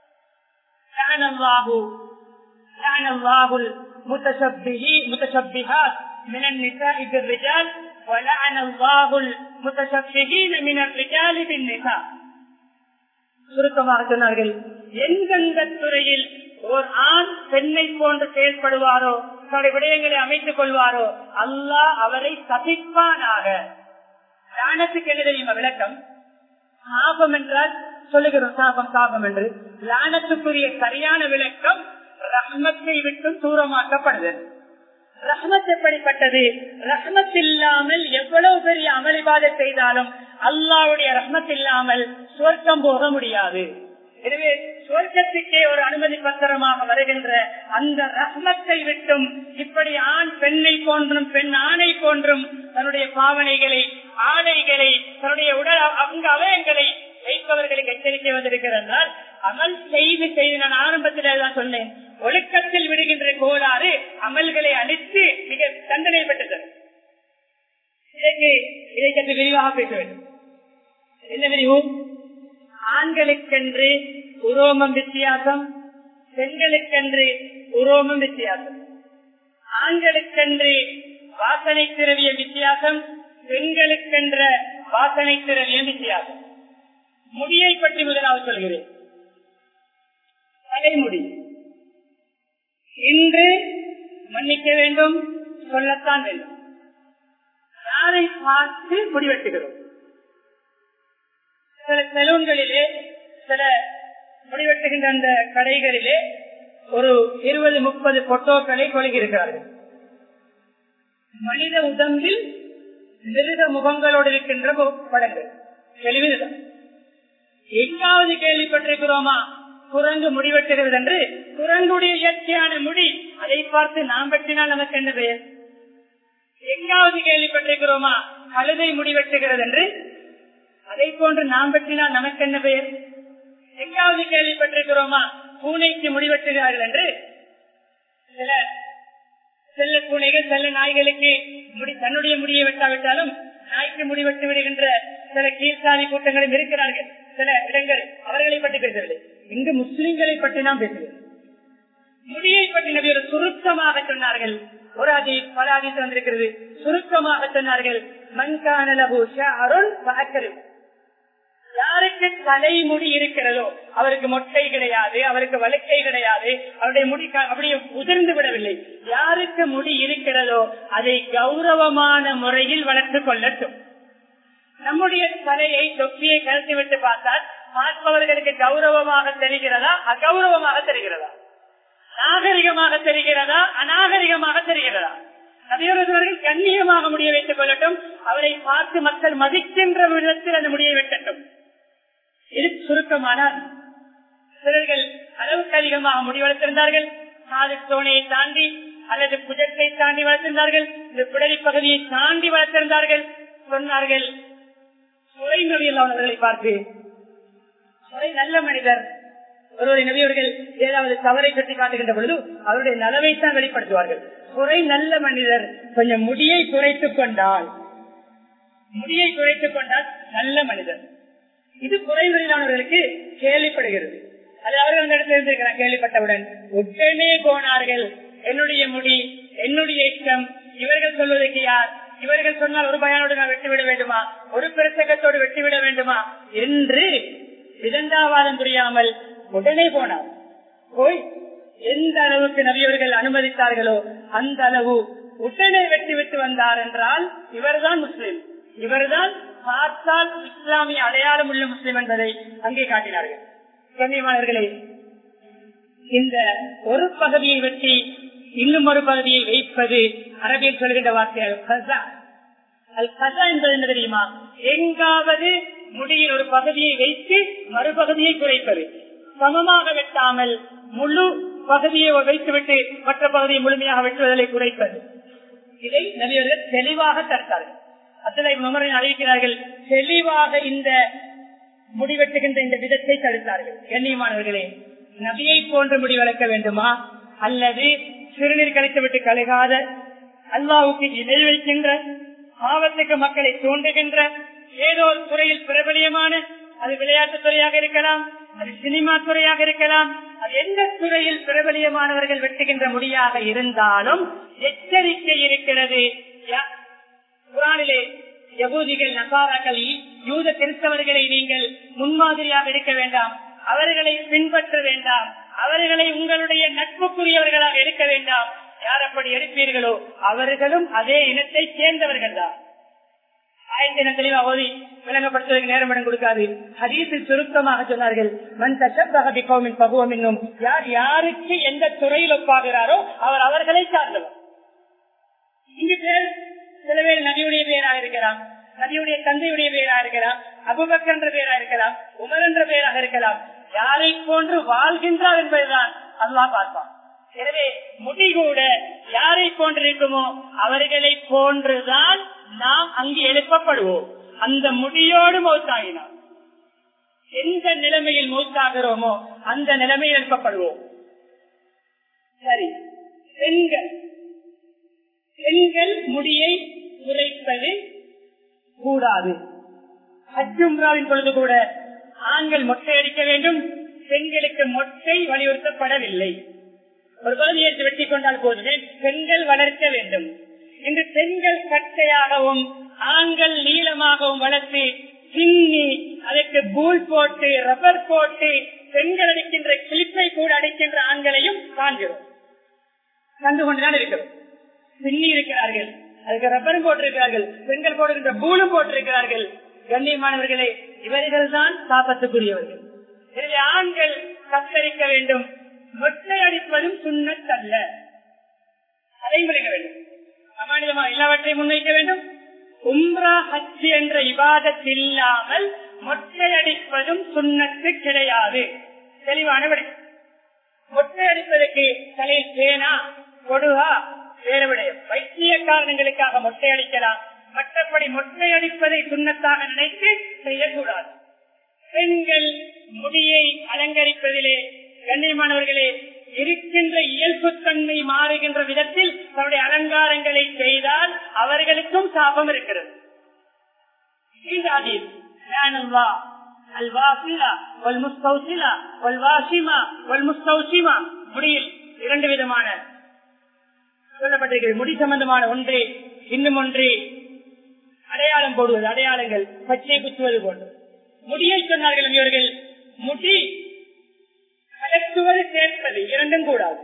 من النساء بالرجال ولعن الله المتشبهين من الرجال بالنساء சுருக்கமாக சொன்னார்கள் எந்தெந்த துறையில் ஓர் ஆண் பெண்ணை போன்று செயல்படுவாரோ தன்னுடைய விடயங்களை அமைத்துக் கொள்வாரோ அல்லாஹ் அவரை சபிப்பானாக லானத்துக்கு என்ன தெரியுமா விளக்கம் சாபம் என்றால் சொல்லுகிறோம் சாபம் சாபம் என்று லானத்துக்குரிய சரியான விளக்கம் ரஹ்மத்தை விட்டு தூரமாக்கப்படுதல் ரஹ்மத் எப்படிப்பட்டது ரஹ்மத் இல்லாமல் எவ்வளவு பெரிய அமளிபாதை செய்தாலும் அல்லாவுடைய ரஹ்மத் இல்லாமல் சுவர்க்கம் போக முடியாது எனவே சுவர்க்கத்துக்கே ஒரு அனுமதி பத்திரமாக வருகின்ற அந்த ரஹ்மத்தை விட்டும் இப்படி ஆண் பெண்ணை போன்றும் பெண் ஆணை போன்றும் தன்னுடைய பாவனைகளை ஆடைகளை தன்னுடைய உடல் அங்க அவயங்களை வைப்பவர்களுக்கு எச்சரிக்கை வந்திருக்கிறால் அமல் செய்து செய்து நான் ஆரம்பத்தில் தான் சொன்னேன் ஒழுக்கத்தில் விடுகின்ற கோளாறு அமல்களை அழித்து மிக தண்டனை பெற்றது இதற்கு இதை சற்று விரிவாக பேச வேண்டும் என்ன விரிவு ஆண்களுக்கென்று உரோமம் வித்தியாசம் பெண்களுக்கென்று உரோமம் வித்தியாசம் ஆண்களுக்கென்று வாசனை திரவிய வித்தியாசம் பெண்களுக்கென்ற வாசனை திரவிய வித்தியாசம் முடியை பற்றி முதலாவது சொல்கிறேன் தலைமுடி இன்று மன்னிக்க வேண்டும் சொல்லத்தான் வேண்டும் யாரை பார்த்து முடிவெட்டுகிறோம் சில செலூன்களிலே சில முடிவெட்டுகின்ற அந்த கடைகளிலே ஒரு இருபது முப்பது போட்டோக்களை கொள்கிறார்கள் மனித உடம்பில் மிருக முகங்களோடு இருக்கின்ற படங்கள் தெளிவுதான் எங்காவது கேள்விப்பட்டிருக்கிறோமா குரங்கு முடிவெட்டுகிறது என்று குரங்குடைய இயற்கையான முடி அதை பார்த்து நாம் வெட்டினால் நமக்கு என்ன பெயர் எங்காவது கேள்விப்பட்டிருக்கிறோமா கழுதை முடிவெட்டுகிறது என்று அதை போன்று நாம் வெட்டினால் நமக்கு என்ன பெயர் எங்காவது கேள்விப்பட்டிருக்கிறோமா பூனைக்கு முடிவெட்டுகிறார்கள் என்று சில செல்ல பூனைகள் செல்ல நாய்களுக்கு முடி தன்னுடைய முடியை வெட்டாவிட்டாலும் நாய்க்கு முடிவெட்டு விடுகின்ற சில கீழ்சாதி கூட்டங்களும் இருக்கிறார்கள் சில இடங்கள் அவர்களை பற்றி பேசவில்லை இங்கு முஸ்லிம்களை பற்றி நாம் பேசுகிறோம் முடியை பற்றி நபி ஒரு சுருக்கமாக சொன்னார்கள் ஒரு அதி பல அதிசம் வந்திருக்கிறது சுருக்கமாக சொன்னார்கள் மண்கானலபு அருண் பகக்கரும் யாருக்கு தலைமுடி இருக்கிறதோ அவருக்கு மொட்டை கிடையாது அவருக்கு வழுக்கை கிடையாது அவருடைய முடி அப்படியே உதிர்ந்து விடவில்லை யாருக்கு முடி இருக்கிறதோ அதை கௌரவமான முறையில் வளர்த்துக் கொள்ளட்டும் நம்முடைய தலையை தொப்பியை கருத்து விட்டு பார்த்தால் பார்ப்பவர்களுக்கு கௌரவமாக தெரிகிறதா அகௌரவமாக தெரிகிறதா நாகரிகமாக தெரிகிறதா அநாகரிகமாக தெரிகிறதா நபியவர்கள் கண்ணியமாக முடிய வைத்துக் கொள்ளட்டும் அவரை பார்த்து மக்கள் மதிக்கின்ற விதத்தில் அந்த முடியை வெட்டட்டும் இது சுருக்கமான சிலர்கள் அளவுக்கு அதிகமாக முடி வளர்த்திருந்தார்கள் காது தோணையை தாண்டி அல்லது புஜத்தை தாண்டி வளர்த்திருந்தார்கள் இந்த பிடரி பகுதியை தாண்டி வளர்த்திருந்தார்கள் சொன்னார்கள் சுரை நபியல் அவர்களை பார்த்து சுரை நல்ல மனிதர் ஒருவரை நபியவர்கள் ஏதாவது தவறை கட்டி காட்டுகின்ற பொழுது அவருடைய நலவைத்தான் வெளிப்படுத்துவார்கள் குறை நல்ல மனிதர் கொஞ்சம் முடியை குறைத்துக் கொண்டால் முடியை குறைத்துக் கொண்டால் நல்ல மனிதர் இது குறைவரிலானவர்களுக்கு கேள்விப்படுகிறது அது அவர்கள் அந்த இடத்துல இருந்திருக்கிறார் கேள்விப்பட்டவுடன் உடனே போனார்கள் என்னுடைய முடி என்னுடைய இஷ்டம் இவர்கள் சொல்வதற்கு யார் இவர்கள் சொன்னால் ஒரு பயானோடு நான் வெட்டிவிட வேண்டுமா ஒரு பிரசங்கத்தோடு வெட்டிவிட வேண்டுமா என்று விதண்டாவாதம் புரியாமல் உடனே போனார் போய் எந்த அளவுக்கு நபியவர்கள் அனுமதித்தார்களோ அந்த அளவு உடனே வெட்டி விட்டு வந்தார் என்றால் இவர்தான் முஸ்லிம் இவர்தான் பார்த்தால் இஸ்லாமிய அடையாளம் உள்ள முஸ்லிம் என்பதை அங்கே காட்டினார்கள் கண்ணியமானவர்களே இந்த ஒரு பகுதியை வெட்டி இன்னும் ஒரு பகுதியை வைப்பது அரபியில் சொல்கின்ற வார்த்தை அல் கசா அல் கசா என்பது என்ன தெரியுமா எங்காவது முடியில் ஒரு பகுதியை வைத்து மறுபகுதியை குறைப்பது சமமாக வெட்டாமல் முழு பகுதியை வைத்துவிட்டு மற்ற பகுதியை முழுமையாக வெட்டுவதை குறைப்பது இதை நபியவர்கள் தெளிவாக தடுத்தார்கள் அத்தனை மமரின் அறிவிக்கிறார்கள் தெளிவாக இந்த முடிவெட்டுகின்ற இந்த விதத்தை தடுத்தார்கள் கண்ணியமானவர்களே நபியை போன்று முடி வளர்க்க வேண்டுமா அல்லது சிறுநீர் கழித்துவிட்டு கழுகாத அல்லாவுக்கு இணை வைக்கின்ற ஆபத்துக்கு மக்களை தூண்டுகின்ற ஏதோ ஒரு துறையில் பிரபலியமான அது விளையாட்டு துறையாக இருக்கலாம் அது சினிமா துறையாக இருக்கலாம் அது எந்த துறையில் பிரபலியமானவர்கள் வெட்டுகின்ற முடியாக இருந்தாலும் எச்சரிக்கை இருக்கிறது யா- குரானிலே யகூதிகள் நசாராக்கள் யூத கிறிஸ்தவர்களை நீங்கள் முன்மாதிரியாக இருக்க வேண்டாம் அவர்களை பின்பற்ற வேண்டாம் அவர்களை உங்களுடைய நட்புக்குரியவர்களாக எடுக்க வேண்டாம் யார் அப்படி எடுப்பீர்களோ அவர்களும் அதே இனத்தை சேர்ந்தவர்கள் தான் ஆயிரத்தி தெளிவா ஓதி விளங்கப்படுத்துவதற்கு நேரம் இடம் கொடுக்காது ஹதீஸில் சுருக்கமாக சொன்னார்கள் மன் தசப்பகி கௌமின் பகுவம் என்னும் யார் யாருக்கு எந்த துறையில் ஒப்பாகிறாரோ அவர் அவர்களை சார்ந்தவர் இங்கு பேர் சில பேர் நபியுடைய பேராக இருக்கலாம் நபியுடைய தந்தையுடைய பேராக இருக்கலாம் அபுபக்கர் என்ற பேராக இருக்கலாம் உமர் என்ற பேராக இருக்கலாம் யாரை போன்று வாழ்கின்றார் என்பதுதான் அல்லாஹ் பார்ப்பான் எனவே முடி கூட யாரை போன்றிருக்குமோ அவர்களை போன்றுதான் நாம் அங்கு எழுப்பப்படுவோம் அந்த முடியோடு மௌத்தாகினார் எந்த நிலைமையில் மூத்தாகிறோமோ அந்த நிலைமையில் எழுப்பப்படுவோம் சரி பெண்கள் பெண்கள் முடியை குறைப்பது கூடாது ஹஜ்ஜும்ராவின் பொழுது கூட ஆண்கள் மொட்டை அடிக்க வேண்டும் பெண்களுக்கு மொட்டை வலியுறுத்தப்படவில்லை ஒரு பகுதியை வெட்டி கொண்டால் போதுமே பெண்கள் வளர்க்க வேண்டும் இன்று பெண்கள் கட்டையாகவும் ஆண்கள் நீளமாகவும் வளர்த்து சின்னி அதற்கு பூல் போட்டு ரப்பர் போட்டு பெண்கள் அடிக்கின்ற கிளிப்பை கூட அடிக்கின்ற ஆண்களையும் காண்கிறோம் கண்டு கொண்டுதான் இருக்கிறோம் பின்னி இருக்கிறார்கள் அதுக்கு ரப்பரும் போட்டிருக்கிறார்கள் பெண்கள் போடுகின்ற பூலும் போட்டிருக்கிறார்கள் கண்ணியமானவர்களே இவர்கள் தான் சாப்பத்துக்குரியவர்கள் எனவே ஆண்கள் கத்தரிக்க வேண்டும் மொட்டை அடிப்பதும் சுண்ணத்தல்ல அதை விளக்க வேண்டும் அமானிதமா எல்லாவற்றையும் முன்வைக்க வேண்டும் உம்ரா ஹஜ் என்ற இபாதத் இல்லாமல் மொட்டை அடிப்பதும் சுண்ணத்து கிடையாது தெளிவான விடை மொட்டை அடிப்பதற்கு தலையில் பேனா கொடுகா வேறு விடயம் வைத்திய காரணங்களுக்காக மொட்டை அடிக்கலாம் மற்றபடி மொட்டை அடிப்பதை சுண்ணத்தாக நினைத்து செய்யக்கூடாது பெண்கள் முடியை அலங்கரிப்பதிலே கண்ணியமானவர்களே இருக்கின்ற இயல்புத்தன்மை மாறுகின்ற விதத்தில் தன்னுடைய அலங்காரங்களை செய்தால் அவர்களுக்கும் சாபம் இருக்கிறது இந்த ஹதீஸ் لعن الله الواصلة والمستوصلة والواشمة والمستوشمة முடியில் இரண்டு விதமான சொல்லப்பட்டிருக்கிறது முடி சம்பந்தமான ஒன்று இன்னும் ஒன்று அடையாளம் போடுவது அடையாளங்கள் பச்சை குத்துவது போன்று முடியை சொன்னார்கள் இவர்கள் முடி கலக்குவது சேர்ப்பது இரண்டும் கூடாது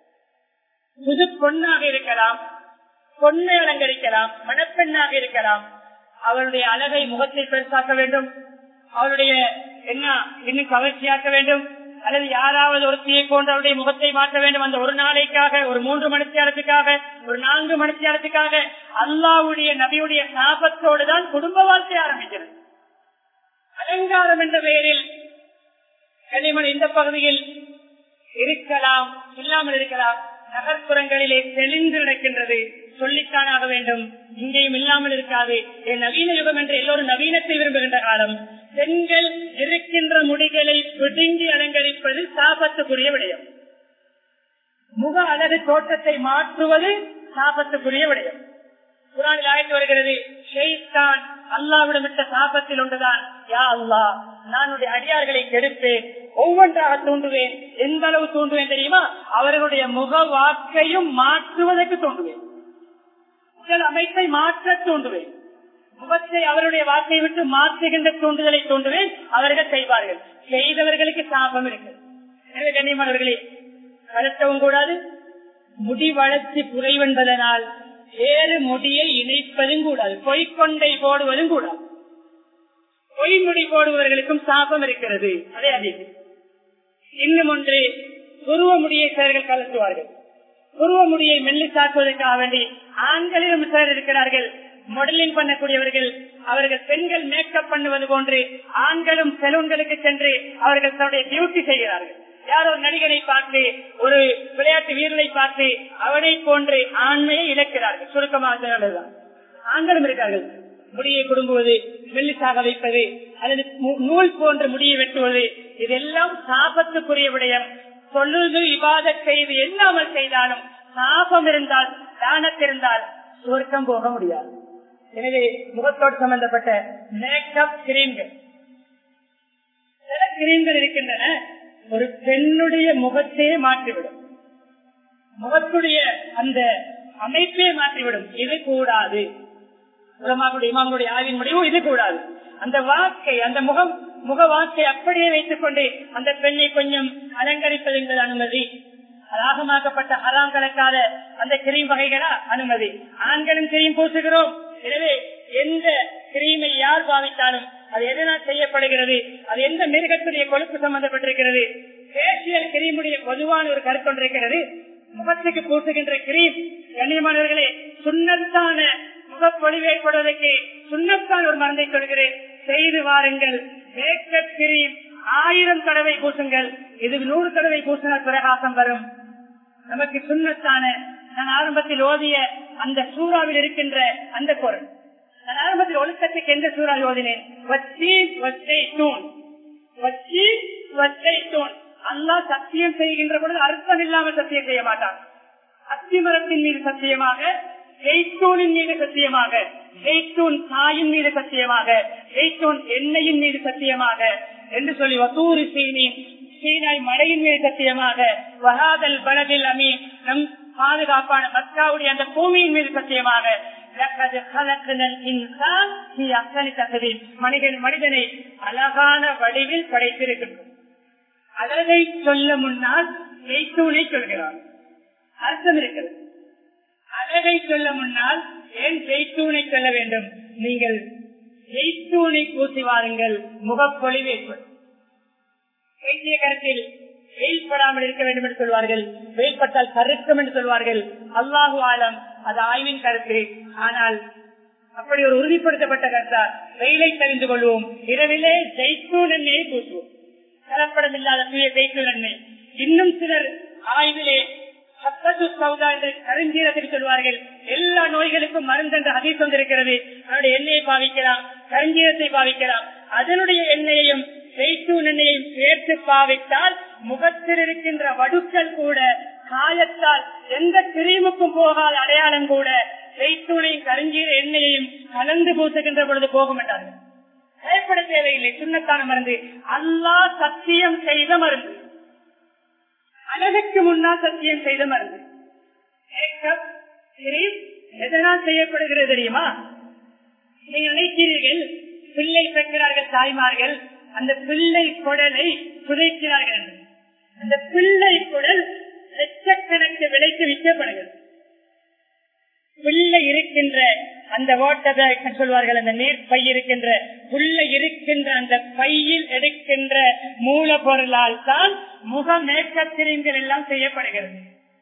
புது பொண்ணாக இருக்கலாம் பொண்ணை அலங்கரிக்கலாம் மணப்பெண்ணாக இருக்கலாம் அவருடைய அழகை முகத்தை பெருசாக்க வேண்டும் அவருடைய என்ன இன்னும் கவர்ச்சியாக்க வேண்டும் அல்லது யாராவது ஒருத்தியை போன்றவருடைய முகத்தை மாற்ற வேண்டும் அந்த ஒரு நாளைக்காக ஒரு மூன்று மணித்தியாலத்துக்காக ஒரு நான்கு மணித்தியாலத்துக்காக அல்லாவுடைய நபியுடைய சாபத்தோடு தான் குடும்ப வாழ்க்கை ஆரம்பிக்கிறது அலங்காரம் என்ற பெயரில் கனிமன் இந்த பகுதியில் இருக்கலாம் இல்லாமல் இருக்கலாம் நகர்ப்புறங்களிலே தெளிந்து நடக்கின்றது சொல்லித்தான் ஆக வேண்டும் இங்கேயும் இல்லாமல் இருக்காது என் நவீன யுகம் என்று எல்லோரும் நவீனத்தை விரும்புகின்ற காலம் பெண்கள் இருக்கின்ற முடிகளை பிடுங்கி அலங்கரிப்பது சாபத்துக்குரிய விடயம் முக அழகு தோட்டத்தை மாற்றுவது சாபத்துக்குரிய விடயம் குரானில் ஆய்ந்து வருகிறது ஷெய்தான் அல்லாவிடம் விட்ட சாபத்தில் ஒன்றுதான் யா அல்லா நான் உடைய அடியார்களை கெடுப்பேன் ஒவ்வொன்றாக தூண்டுவேன் எந்த அளவு தூண்டுவேன் தெரியுமா அவர்களுடைய முக வாக்கையும் மாற்றுவதற்கு தூண்டுவேன் உடல் அமைப்பை மாற்ற தூண்டுவேன் முகத்தை அவருடைய வாக்கை விட்டு மாற்றுகின்ற தூண்டுதலை தூண்டுவேன் அவர்கள் செய்வார்கள் செய்தவர்களுக்கு சாபம் இருக்கு எனவே கண்ணியமானவர்களே கலட்டவும் கூடாது முடி வளர்ச்சி குறைவென்பதனால் வேறு முடியை இணைப்பதும் கூடாது பொய்கொண்டை போடுவதும் கூடாது பொய்முடி போடுபவர்களுக்கும் சாபம் இருக்கிறது அதே அதிகம் இன்னும் ஒன்று துருவ முடியை சிலர்கள் கலத்துவார்கள் துருவ முடியை மெல்லி சாக்குவதற்காக வேண்டி ஆண்களிலும் சிலர் இருக்கிறார்கள் மாடலிங் பண்ணக்கூடியவர்கள் அவர்கள் பெண்கள் மேக்கப் பண்ணுவது போன்று ஆண்களும் செலூன்களுக்கு சென்று அவர்கள் தன்னுடைய டியூட்டி செய்கிறார்கள் யாரோ ஒரு நடிகனை பார்த்து ஒரு விளையாட்டு வீரனை பார்த்து அவனை போன்று ஆண்மையை இழக்கிறார்கள் சுருக்கமாக தான் ஆண்களும் இருக்கார்கள் முடியை குடும்புவது மெல்லிசாக வைப்பது அல்லது நூல் போன்ற முடியை வெட்டுவது இதெல்லாம் சாபத்துக்குரிய விடயம் சொல்லுது விவாத செய்து எல்லாமல் செய்தாலும் சாபம் இருந்தால் தானத்திருந்தால் சுருக்கம் போக முடியாது எனவே முகத்தோடு சம்பந்தப்பட்ட மேக்கப் கிரீம்கள் சில கிரீம்கள் இருக்கின்றன ஒரு பெண்ணுடைய முகத்தையே மாற்றிவிடும் முகத்துடைய அந்த அமைப்பே மாற்றிவிடும் இது கூடாது உலமாவுடைய இமாமுடைய ஆய்வின் முடிவு இது கூடாது அந்த வாக்கை அந்த முகம் முக வாக்கை அப்படியே வைத்துக் கொண்டு அந்த பெண்ணை கொஞ்சம் அலங்கரிப்பது என்பது அனுமதி ராகமாக்கப்பட்ட ஹராம் கலக்காத அந்த கிரீம் வகைகளா அனுமதி ஆண்களும் கிரீம் பூசுகிறோம் எனவே எந்த கிரீமை யார் பாவித்தாலும் அது எதனால் செய்யப்படுகிறது அது எந்த மிருகத்துடைய கொழுப்பு சம்பந்தப்பட்டிருக்கிறது பேசியல் கிரீமுடைய பொதுவான ஒரு கருத்தொன்றிருக்கிறது முகத்துக்கு பூசுகின்ற கிரீம் கண்ணியமானவர்களே சுண்ணத்தான முகப்பொழிவு ஏற்படுவதற்கு சுண்ணத்தான் ஒரு மருந்தை சொல்கிறேன் செய்து வாருங்கள் மேக்கப் கிரீம் ஆயிரம் தடவை பூசுங்கள் இது நூறு தடவை பூசினால் பிரகாசம் வரும் நமக்கு சுண்ணத்தான நான் ஆரம்பத்தில் ஓதிய அந்த சூறாவில் இருக்கின்ற அந்த பொருள் நான் ஆரம்பத்தில் ஒழுக்கத்துக்கு எந்த சூறாவில் ஓதினேன் வச்சி வச்சை தூண் வச்சி வச்சை தூண் அல்லா சத்தியம் செய்கின்ற பொழுது அர்த்தம் இல்லாமல் சத்தியம் செய்ய மாட்டான் அத்திமரத்தின் மீது சத்தியமாக ஜெய்தூனின் மீது சத்தியமாக ஜெய்தூன் தாயின் மீது சத்தியமாக ஜெய்தூன் எண்ணெயின் மீது சத்தியமாக என்று சொல்லி வசூரி சீனி சீனாய் மழையின் மீது சத்தியமாக வகாதல் பலதில் அமி நம் பாதுகாப்பான மக்காவுடைய அந்த பூமியின் மீது சத்தியமாக மனிதன் மனிதனை அழகான வடிவில் படைத்திருக்கின்றோம் அழகை சொல்ல முன்னால் ஜெய்தூனை சொல்கிறார் அர்த்தம் இருக்கிறது அழகை சொல்ல முன்னால் ஏன் ஜெய்தூனை சொல்ல வேண்டும் நீங்கள் ஜெய்தூனை பூசி வாருங்கள் முகப்பொழிவு ஏற்படும் வைத்திய கருத்தில் வெயில்படாமல் இருக்க வேண்டும் என்று சொல்வார்கள் வெயில்பட்டால் கருக்கும் என்று சொல்வார்கள் அல்லாஹு ஆலம் அது ஆய்வின் கருத்து ஆனால் அப்படி ஒரு உறுதிப்படுத்தப்பட்ட கருத்தா வெயிலை தெரிந்து கொள்வோம் இரவிலே ஜெய்தூன் எண்ணெயை பூசுவோம் கலப்படம் இல்லாத தூய ஜெய்தூன் எண்ணெய் இன்னும் சிலர் ஆய்விலே கருஞ்சீரத்தில் சொல்வார்கள் எல்லா நோய்களுக்கும் மருந்து என்ற அதிர் வந்திருக்கிறது அதனுடைய எண்ணெயை பாவிக்கலாம் கருஞ்சீரத்தை பாவிக்கலாம் அதனுடைய எண்ணெயையும் ஜெய்தூன் எண்ணெயையும் சேர்த்து பாவித்தால் முகத்தில் இருக்கின்ற வடுக்கள் கூட காயத்தால் எந்த கிரீமுக்கும் போகாத அடையாளம் கூட ஜெய்தூனையும் கருஞ்சீர எண்ணெயையும் கலந்து பூசுகின்ற பொழுது போகும் என்றார்கள் பயப்பட தேவையில்லை சுண்ணத்தான மருந்து அல்லா சத்தியம் செய்த மருந்து அழகுக்கு முன்னால் சத்தியம் செய்த மருந்து எதனால் செய்யப்படுகிறது தெரியுமா நீங்க நினைக்கிறீர்கள் பிள்ளை பெற்கிறார்கள் தாய்மார்கள் அந்த பிள்ளை குடலை புதைக்கிறார்கள் அந்த பிள்ளை குடல் லட்சக்கணக்கு விலைக்கு விற்கப்படுகிறது பிள்ளை இருக்கின்ற அந்த ஓட்டத்தை சொல்வார்கள் அந்த நீர் பை இருக்கின்ற புள்ள இருக்கின்ற அந்த பையில் எடுக்க இருக்கின்ற மூலப்பொருளால் தான் முக மேற்கத்திரிங்கள் எல்லாம் செய்யப்படுகிறது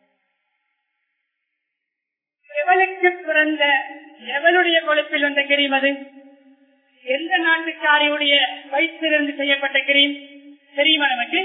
எவளுக்கு பிறந்த எவளுடைய கொழுப்பில் வந்த கிரீம் அது எந்த நாட்டுக்காரியுடைய வயிற்றிலிருந்து செய்யப்பட்ட கிரீம் தெரியுமா நமக்கு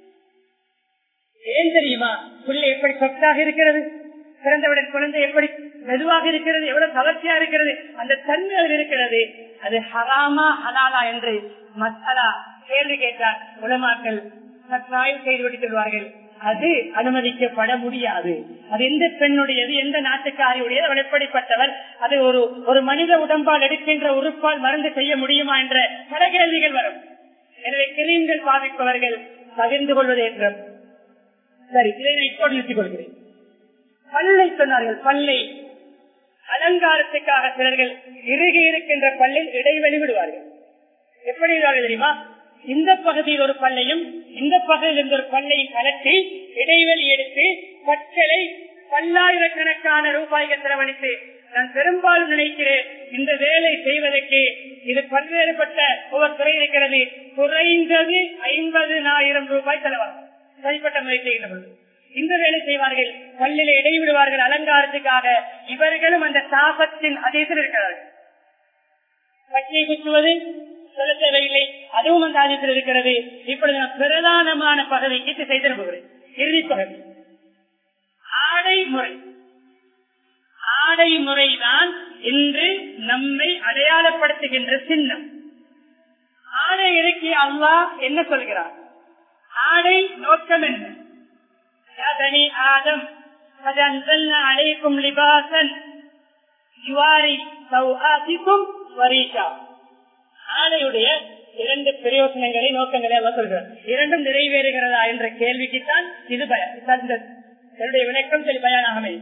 ஏன் தெரியுமா புள்ளி எப்படி சொத்தாக இருக்கிறது பிறந்தவுடன் குழந்தை எப்படி மெதுவாக இருக்கிறது எவ்வளவு கவர்ச்சியா இருக்கிறது அந்த தன்மை அதில் இருக்கிறது அது ஹராமா ஹலாலா என்று மசாலா கேள்வி கேட்டார் உலமாக்கள் சற்றாய்வு செய்து விட்டு சொல்வார்கள் அது அனுமதிக்கப்பட முடியாது அது எந்த பெண்ணுடையது எந்த நாட்டுக்காரியுடையது அவள் எப்படிப்பட்டவர் அது ஒரு ஒரு மனித உடம்பால் எடுக்கின்ற உறுப்பால் மருந்து செய்ய முடியுமா என்ற பல கேள்விகள் வரும் எனவே கிரீம்கள் பாதிப்பவர்கள் பகிர்ந்து கொள்வது என்றும் சரி இதை நான் இப்போது நிறுத்திக் கொள்கிறேன் பல்லை சொன்னார்கள் பல்லை அலங்காரத்துக்காக சிலர்கள் இறுகி இருக்கின்ற பல்லில் இடைவெளி விடுவார்கள் எப்படி விடுவார்கள் தெரியுமா இந்த பகுதியில் ஒரு பல்லையும் இந்த பகுதியில் இருந்த ஒரு பல்லையும் கலட்டி இடைவெளி எடுத்து பற்களை பல்லாயிரக்கணக்கான ரூபாய்கள் செலவழித்து நான் பெரும்பாலும் நினைக்கிறேன் இந்த வேலை செய்வதற்கு இது பல்வேறுபட்ட ஒவ்வொரு துறை இருக்கிறது குறைந்தது ஐம்பதுனாயிரம் ரூபாய் செலவாகும் தனிப்பட்ட முறை செய்கின்ற பொழுது இந்த வேலை செய்வார்கள் பள்ளியில இடைவிடுவார்கள் அலங்காரத்துக்காக இவர்களும் அந்த சாபத்தின் அதேசில் இருக்கிறார்கள் பச்சை குத்துவது சொல்ல தேவையில்லை அதுவும் அந்த ஆதியத்தில் இருக்கிறது இப்பொழுது நான் பிரதானமான பகுதிக்கு செய்து போகிறேன் இறுதி பகுதி ஆடை முறை ஆடை முறைதான் இன்று நம்மை அடையாளப்படுத்துகின்ற சின்னம் ஆடை இறக்கிய அல்லாஹ் என்ன சொல்கிறார் ஆடை நோக்கம் என்ன بني آدم قد أنزلنا عليكم لباسا يواري سوآتكم وريشا ஆடையுடைய இரண்டு பிரயோசனங்களை நோக்கங்களை அவர் சொல்கிறார் இரண்டும் நிறைவேறுகிறதா என்ற கேள்விக்குத்தான் இது என்னுடைய விளக்கம் சரி பயானாகவே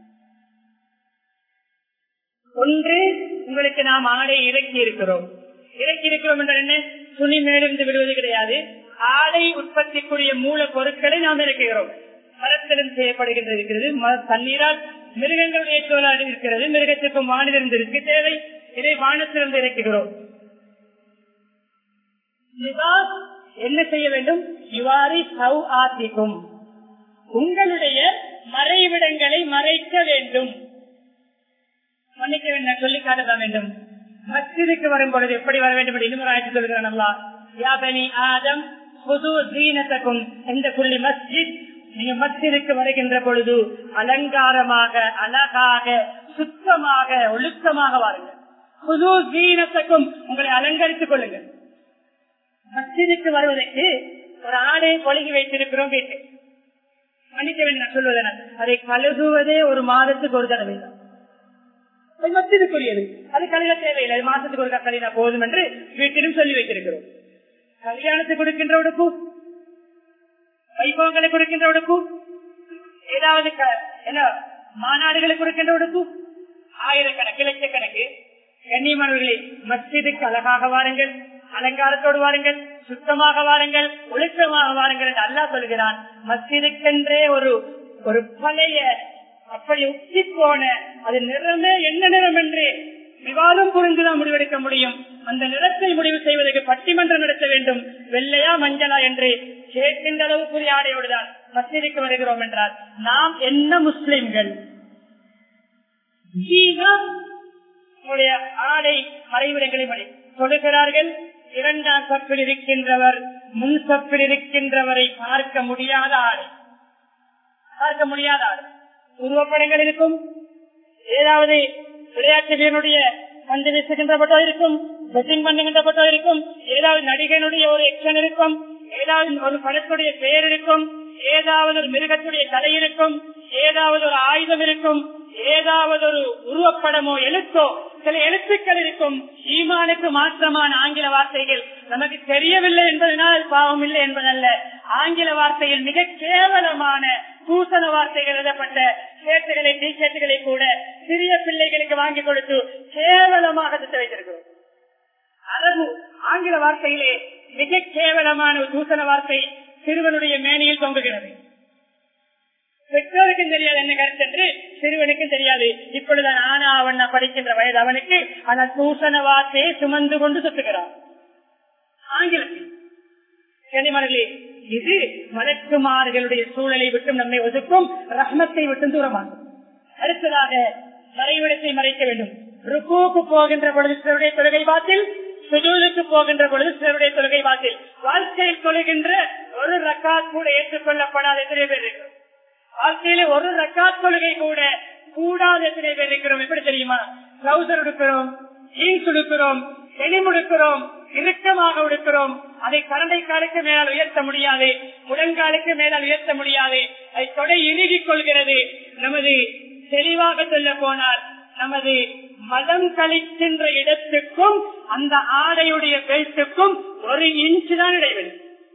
ஒன்று உங்களுக்கு நாம் ஆடை இறக்கி இருக்கிறோம் இறக்கி இருக்கிறோம் என்ற என்ன துணி மேலிருந்து விடுவது கிடையாது ஆடை உற்பத்திக்குரிய மூல பொருட்களை நாம் இறக்குகிறோம் மரத்திலிருந்து செய்யப்படுகின்ற இருக்கிறது தண்ணீரால் மிருகங்களுடைய தோலாடு இருக்கிறது மிருகத்திற்கும் வானிலிருந்து தேவை இதை வானத்திலிருந்து இறக்குகிறோம் என்ன செய்ய வேண்டும் இவ்வாறு சௌ ஆத்திக்கும் உங்களுடைய மறைவிடங்களை மறைக்க வேண்டும் மன்னிக்க வேண்டும் சொல்லி காட்ட வேண்டும் மஸ்ஜிதுக்கு வரும் பொழுது எப்படி வர வேண்டும் என்று இன்னும் ஆயிரத்தி சொல்கிறான் அல்லா யாபனி ஆதம் புது தீனத்தக்கும் எந்த புள்ளி மஸ்ஜித் நீங்க மஸ்ஜிதுக்கு வருகின்ற பொழுது அலங்காரமாக அழகாக சுத்தமாக ஒழுக்கமாக வாருங்கள் புது தீனத்துக்கும் உங்களை அலங்கரித்துக் கொள்ளுங்கள் மஸ்ஜிதுக்கு வருவதற்கு ஒரு ஆடை கொழுகி வைத்திருக்கிறோம் வீட்டு மன்னிக்க வேண்டும் நான் சொல்வதென அதை கழுகுவதே ஒரு மாதத்துக்கு ஒரு தடவை தான் அது மத்தியதுக்குரியது அது கழுக தேவையில்லை அது மாசத்துக்கு ஒரு கழினா போதும் என்று வீட்டிலும் சொல்லி வைத்திருக்கிறோம் கல்யாணத்துக்கு கொடுக்கின்ற உடுப்பு வைபவங்களை கொடுக்கின்ற உடுப்பு ஏதாவது என்ன மாநாடுகளை கொடுக்கின்ற உடுப்பு ஆயிரக்கணக்கு லட்சக்கணக்கு கண்ணியமானவர்களே மஸ்ஜிதுக்கு அழகாக வாருங்கள் அலங்காரத்தோடு வாருங்கள் சுத்தமாக வாருங்கள் ஒழுக்கமாக வாருங்கள் என்று அல்லா சொல்கிறான் மஸ்ஜிதுக்கென்றே ஒரு ஒரு பழைய அப்படி உச்சி போன அது நிறமே என்ன நிறம் என்று விவாதம் புரிந்துதான் முடிவெடுக்க முடியும் அந்த நிறத்தை முடிவு செய்வதற்கு பட்டிமன்றம் நடத்த வேண்டும் வெள்ளையா மஞ்சளா என்று கேட்கின்ற அளவுக்குரிய ஆடையோடுதான் மசீதிக்கு வருகிறோம் என்றால் நாம் என்ன முஸ்லிம்கள் ஆடை மறைவிடங்களை மறை சொல்லுகிறார்கள் இரண்டாம் சப்பில் இருக்கின்றவர் முன் சப்பில் இருக்கின்றவரை பார்க்க முடியாத ஆடை பார்க்க முடியாத ஆடை உருவப்படங்கள் இருக்கும் ஏதாவது விளையாட்டு வீரனுடைய பந்து வீசுகின்ற பட்டோ இருக்கும் பெட்டிங் பண்ணுகின்ற பட்டோ இருக்கும் ஏதாவது நடிகனுடைய ஒரு எக்ஷன் இருக்கும் ஏதாவது ஒரு படத்துடைய பெயர் இருக்கும் ஏதாவது ஒரு மிருகத்துடைய கலை இருக்கும் ஏதாவது ஒரு ஆயுதம் இருக்கும் ஏதாவது ஒரு உருவப்படமோ எழுத்தோ சில எழுத்துக்கள் இருக்கும் ஈமானுக்கு மாற்றமான ஆங்கில வார்த்தைகள் நமக்கு தெரியவில்லை என்பதனால் பாவம் இல்லை என்பதல்ல ஆங்கில வார்த்தையில் மிக கேவலமான பூசண வார்த்தைகள் எழுதப்பட்ட சேட்டுகளை டி ஷர்ட்டுகளை கூட சிறிய பிள்ளைகளுக்கு வாங்கி கொடுத்து கேவலமாக திட்ட வைத்திருக்கிறோம் அரபு ஆங்கில வார்த்தையிலே மிக கேவலமான ஒரு தூசண வார்த்தை சிறுவனுடைய மேனியில் தொங்குகிறது பெற்றோருக்கும் தெரியாது என்ன கருத்து என்று சிறுவனுக்கும் தெரியாது இப்பொழுது ஆனா அவன் படிக்கின்ற வயது அவனுக்கு அந்த தூசண வார்த்தையை சுமந்து கொண்டு சுத்துகிறான் ஆங்கிலத்தில் கனிமர்களே இது மலக்குமார்களுடைய சூழலை விட்டும் நம்மை ஒதுக்கும் ரஹ்மத்தை விட்டும் தூரமாகும் அடுத்ததாக மறைவிடத்தை மறைக்க வேண்டும் ருக்குவுக்கு போகின்ற பொழுது சிலருடைய தொழுகை பாத்தில் சுஜூலுக்கு போகின்ற பொழுது சிலருடைய தொழுகை பாத்தில் வாழ்க்கையில் தொழுகின்ற ஒரு ரக்காத் கூட ஏற்றுக்கொள்ளப்படாத எத்தனை பேர் இருக்கிறோம் வாழ்க்கையில ஒரு ரக்காத் தொழுகை கூட கூடாத எத்தனை பேர் இருக்கிறோம் எப்படி தெரியுமா ட்ரௌசர் உடுக்கிறோம் ஜீன்ஸ் உடுக்கிறோம் எளிம் உடுக்கிறோம் இறுக்கமாக உடுக்கிறோம் அதை கரண்டை காலுக்கு மேலால் உயர்த்த முடியாது முழங்காலுக்கு மேலால் உயர்த்த முடியாது அதை தொடை இறுகிக் கொள்கிறது நமது தெளிவாக சொல்ல போனால் நமது மதம் கழிக்கின்ற இடத்துக்கும் அந்த ஆடையுடைய பெல்ட்டுக்கும் ஒரு இன்ச்சு தான் இடைவெளி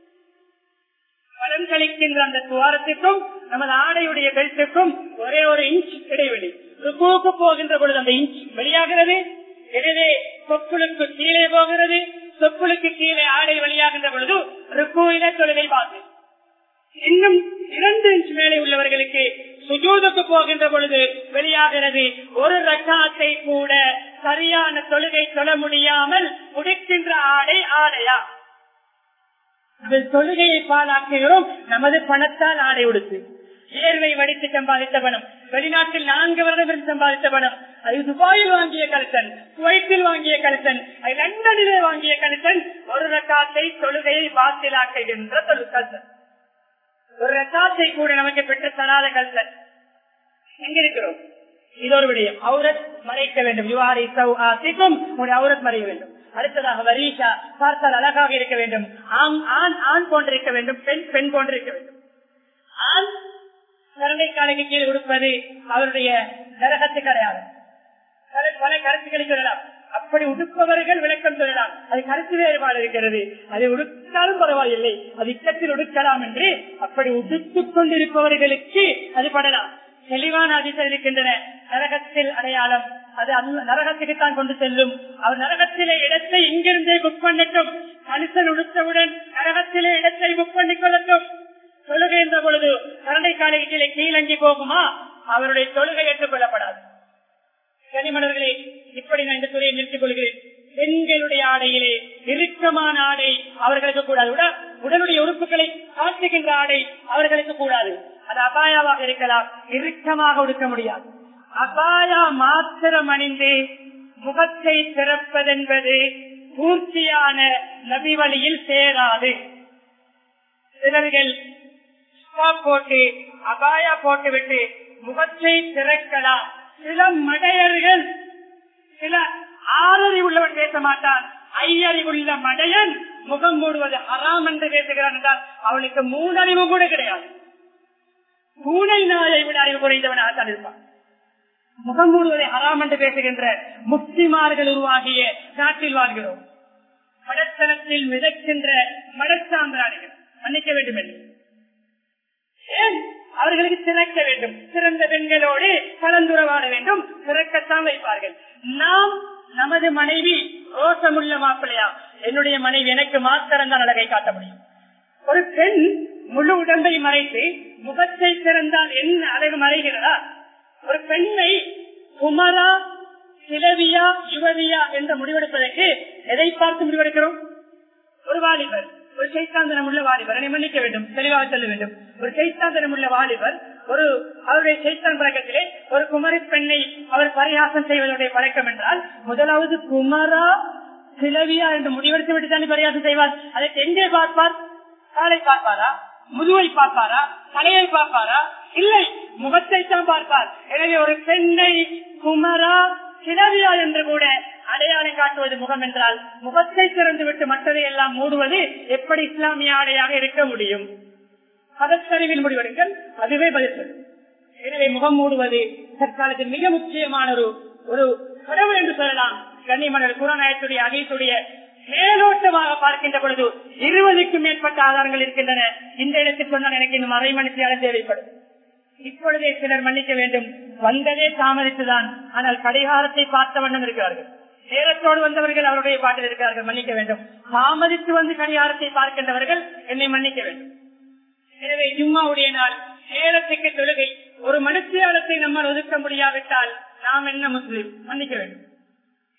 மதம் கழிக்கின்ற அந்த துவாரத்துக்கும் நமது ஆடையுடைய பெல்ட்டுக்கும் ஒரே ஒரு இன்ச் இடைவெளி ருக்குவுக்கு போகின்ற பொழுது அந்த இன்ச் வெளியாகிறது எனவே சொப்புளுக்கு கீழே போகிறது சொப்புளுக்கு கீழே ஆடை வெளியாகின்ற பொழுது ருக்குவில தொழுகை பார்த்து இன்னும் இரண்டு இன்ச் மேலே உள்ளவர்களுக்கு சுஜூதுக்கு போகின்ற பொழுது வெளியாகிறது ஒரு ரக்காத்தை கூட சரியான தொழுகை தொழ முடியாமல் உடுக்கின்ற ஆடை ஆடையா தொழுகையை பாலாக்குகிறோம் நமது பணத்தால் ஆடை உடுத்து ஏர்வை வடித்து சம்பாதித்த பணம் வெளிநாட்டில் நான்கு வருடம் இருந்து சம்பாதித்த பணம் அது துபாயில் வாங்கிய கருத்தன் குவைத்தில் வாங்கிய கருத்தன் அது லண்டனிலே வாங்கிய கருத்தன் ஒரு ரக்காத்தை தொழுகையை பாத்திலாக்குகின்ற தொழு கருத்தன் ஒரு ரக்காத்தை கூட நமக்கு பெற்று தராத கல்சன் எங்க இருக்கிறோம் இது ஒரு விடயம் அவுரத் மறைக்க வேண்டும் யுவாரி சௌஆசிக்கும் உடைய அவுரத் மறைய வேண்டும் அடுத்ததாக வரீஷா பார்த்தால் அழகாக இருக்க வேண்டும் ஆண் ஆண் ஆண் போன்றிருக்க வேண்டும் பெண் பெண் போன்றிருக்க வேண்டும் ஆண் கரண்டை காலைக்கு கீழே கொடுப்பது அவருடைய நரகத்துக்கு அடையாளம் பல கருத்துக்களை சொல்லலாம் அப்படி உடுப்பவர்கள் விளக்கம் சொல்லலாம் அது கருத்து வேறுபாடு இருக்கிறது அதை உடுத்தாலும் பரவாயில்லை அது இக்கத்தில் உடுக்கலாம் என்று அப்படி உடுத்துக் கொண்டிருப்பவர்களுக்கு அது படலாம் தெளிவான அதிசயம் இருக்கின்றன நரகத்தில் அடையாளம் அது நரகத்துக்கு தான் கொண்டு செல்லும் அவர் நரகத்திலே இடத்தை இங்கிருந்தே புக் பண்ணட்டும் மனுஷன் உடுத்தவுடன் நரகத்திலே இடத்தை புக் பண்ணிக் கொள்ளட்டும் தொழுகை என்ற பொழுது கரண்டை காலையிலே கீழங்கி போகுமா அவருடைய தொழுகை ஏற்றுக்கொள்ளப்படாது கனிமணர்களே இப்படி நான் இந்த துறையை நிறுத்திக் கொள்கிறேன் பெண்களுடைய ஆடையிலே இறுக்கமான ஆடை அவர்களுக்கு கூடாது உடலுடைய உறுப்புகளை காட்டுகின்ற ஆடை அவர்களுக்கு கூடாது அது அபாயாவாக இருக்கலாம் இறுக்கமாக ஒடுக்க முடியாது அபாயா மாத்திரம் அணிந்து முகத்தை திறப்பதென்பது பூர்த்தியான நபி வழியில் சேராது சிலர்கள் போட்டு அபாயா போட்டுவிட்டு முகத்தை திறக்கலாம் சில மடையர்கள் சில ஆறறிவு உள்ளவன் பேச மாட்டான் ஐயறிவுள்ள மடையன் முகம் மூடுவது அறாம் என்று பேசுகிறான் என்றால் அவனுக்கு மூணறிவு கூட கிடையாது பூனை நாயை விட அறிவு குறைந்தவனாகத்தான் இருப்பான் முகம் மூடுவதை அறாம் என்று பேசுகின்ற முக்திமார்கள் உருவாகிய நாட்டில் வாழ்கிறோம் மடத்தனத்தில் மிதக்கின்ற மடச்சாந்திராணிகள் மன்னிக்க வேண்டும் என்று ஏன் அவர்களுக்கு திறக்க வேண்டும் சிறந்த பெண்களோடு கலந்துரவாட வேண்டும் திறக்கத்தான் வைப்பார்கள் நாம் நமது மனைவி ரோசமுள்ள மாப்பிள்ளையா என்னுடைய மனைவி எனக்கு மாத்திரம் தான் அழகை காட்ட முடியும் ஒரு பெண் முழு உடம்பை மறைத்து முகத்தை திறந்தால் என்ன அழகு மறைகிறதா ஒரு பெண்ணை குமரா கிழவியா யுவதியா என்று முடிவெடுப்பதற்கு எதை பார்த்து முடிவெடுக்கிறோம் ஒரு வாலிபர் ஒரு சைத்தாந்தனம் உள்ள வாலிபர் என்னை மன்னிக்க வேண்டும் தெளிவாக சொல்ல வேண்டும் ஒரு சைத்தாந்தனம் உள்ள வாலிபர் ஒரு அவருடைய சைத்தான் பழக்கத்திலே ஒரு குமரி பெண்ணை அவர் பரிகாசம் செய்வதனுடைய பழக்கம் என்றால் முதலாவது குமரா கிளவியா என்று முடிவெடுத்து விட்டு தானே பரிகாசம் செய்வார் அதற்கு எங்கே பார்ப்பார் காலை பார்ப்பாரா முதுவை பார்ப்பாரா தலையை பார்ப்பாரா இல்லை முகத்தை தான் பார்ப்பார் எனவே ஒரு பெண்ணை குமரா கிளவியா என்று கூட அடையாளம் காட்டுவது முகம் என்றால் முகத்தை திறந்து விட்டு மற்றதை எல்லாம் மூடுவது எப்படி இஸ்லாமிய ஆடையாக இருக்க முடியும் பதத்தறிவில் முடிவெடுங்கள் அதுவே பதில் சொல்லும் எனவே முகம் மூடுவது தற்காலத்தில் மிக முக்கியமான ஒரு ஒரு கடவுள் என்று சொல்லலாம் கண்ணிமன்னர் குரநாயத்துடைய அகைத்துடைய மேலோட்டமாக பார்க்கின்ற பொழுது இருபதுக்கும் மேற்பட்ட ஆதாரங்கள் இருக்கின்றன இந்த இடத்தில் சொன்னால் எனக்கு இன்னும் அரை மணித்தியால தேவைப்படும் இப்பொழுதே சிலர் மன்னிக்க வேண்டும் வந்ததே தாமதித்துதான் ஆனால் கடிகாரத்தை பார்த்த வண்ணம் இருக்கிறார்கள் நேரத்தோடு வந்தவர்கள் அவருடைய பாட்டில் இருக்கிறார்கள் மன்னிக்க வேண்டும் தாமதித்து வந்து கடிகாரத்தை பார்க்கின்றவர்கள் என்னை மன்னிக்க வேண்டும் எனவே ஜும்மாவுடைய நாள் நேரத்துக்கு தொழுகை ஒரு மனுஷியாளத்தை நம்மால் ஒதுக்க முடியாவிட்டால் நாம் என்ன முஸ்லீம் மன்னிக்க வேண்டும்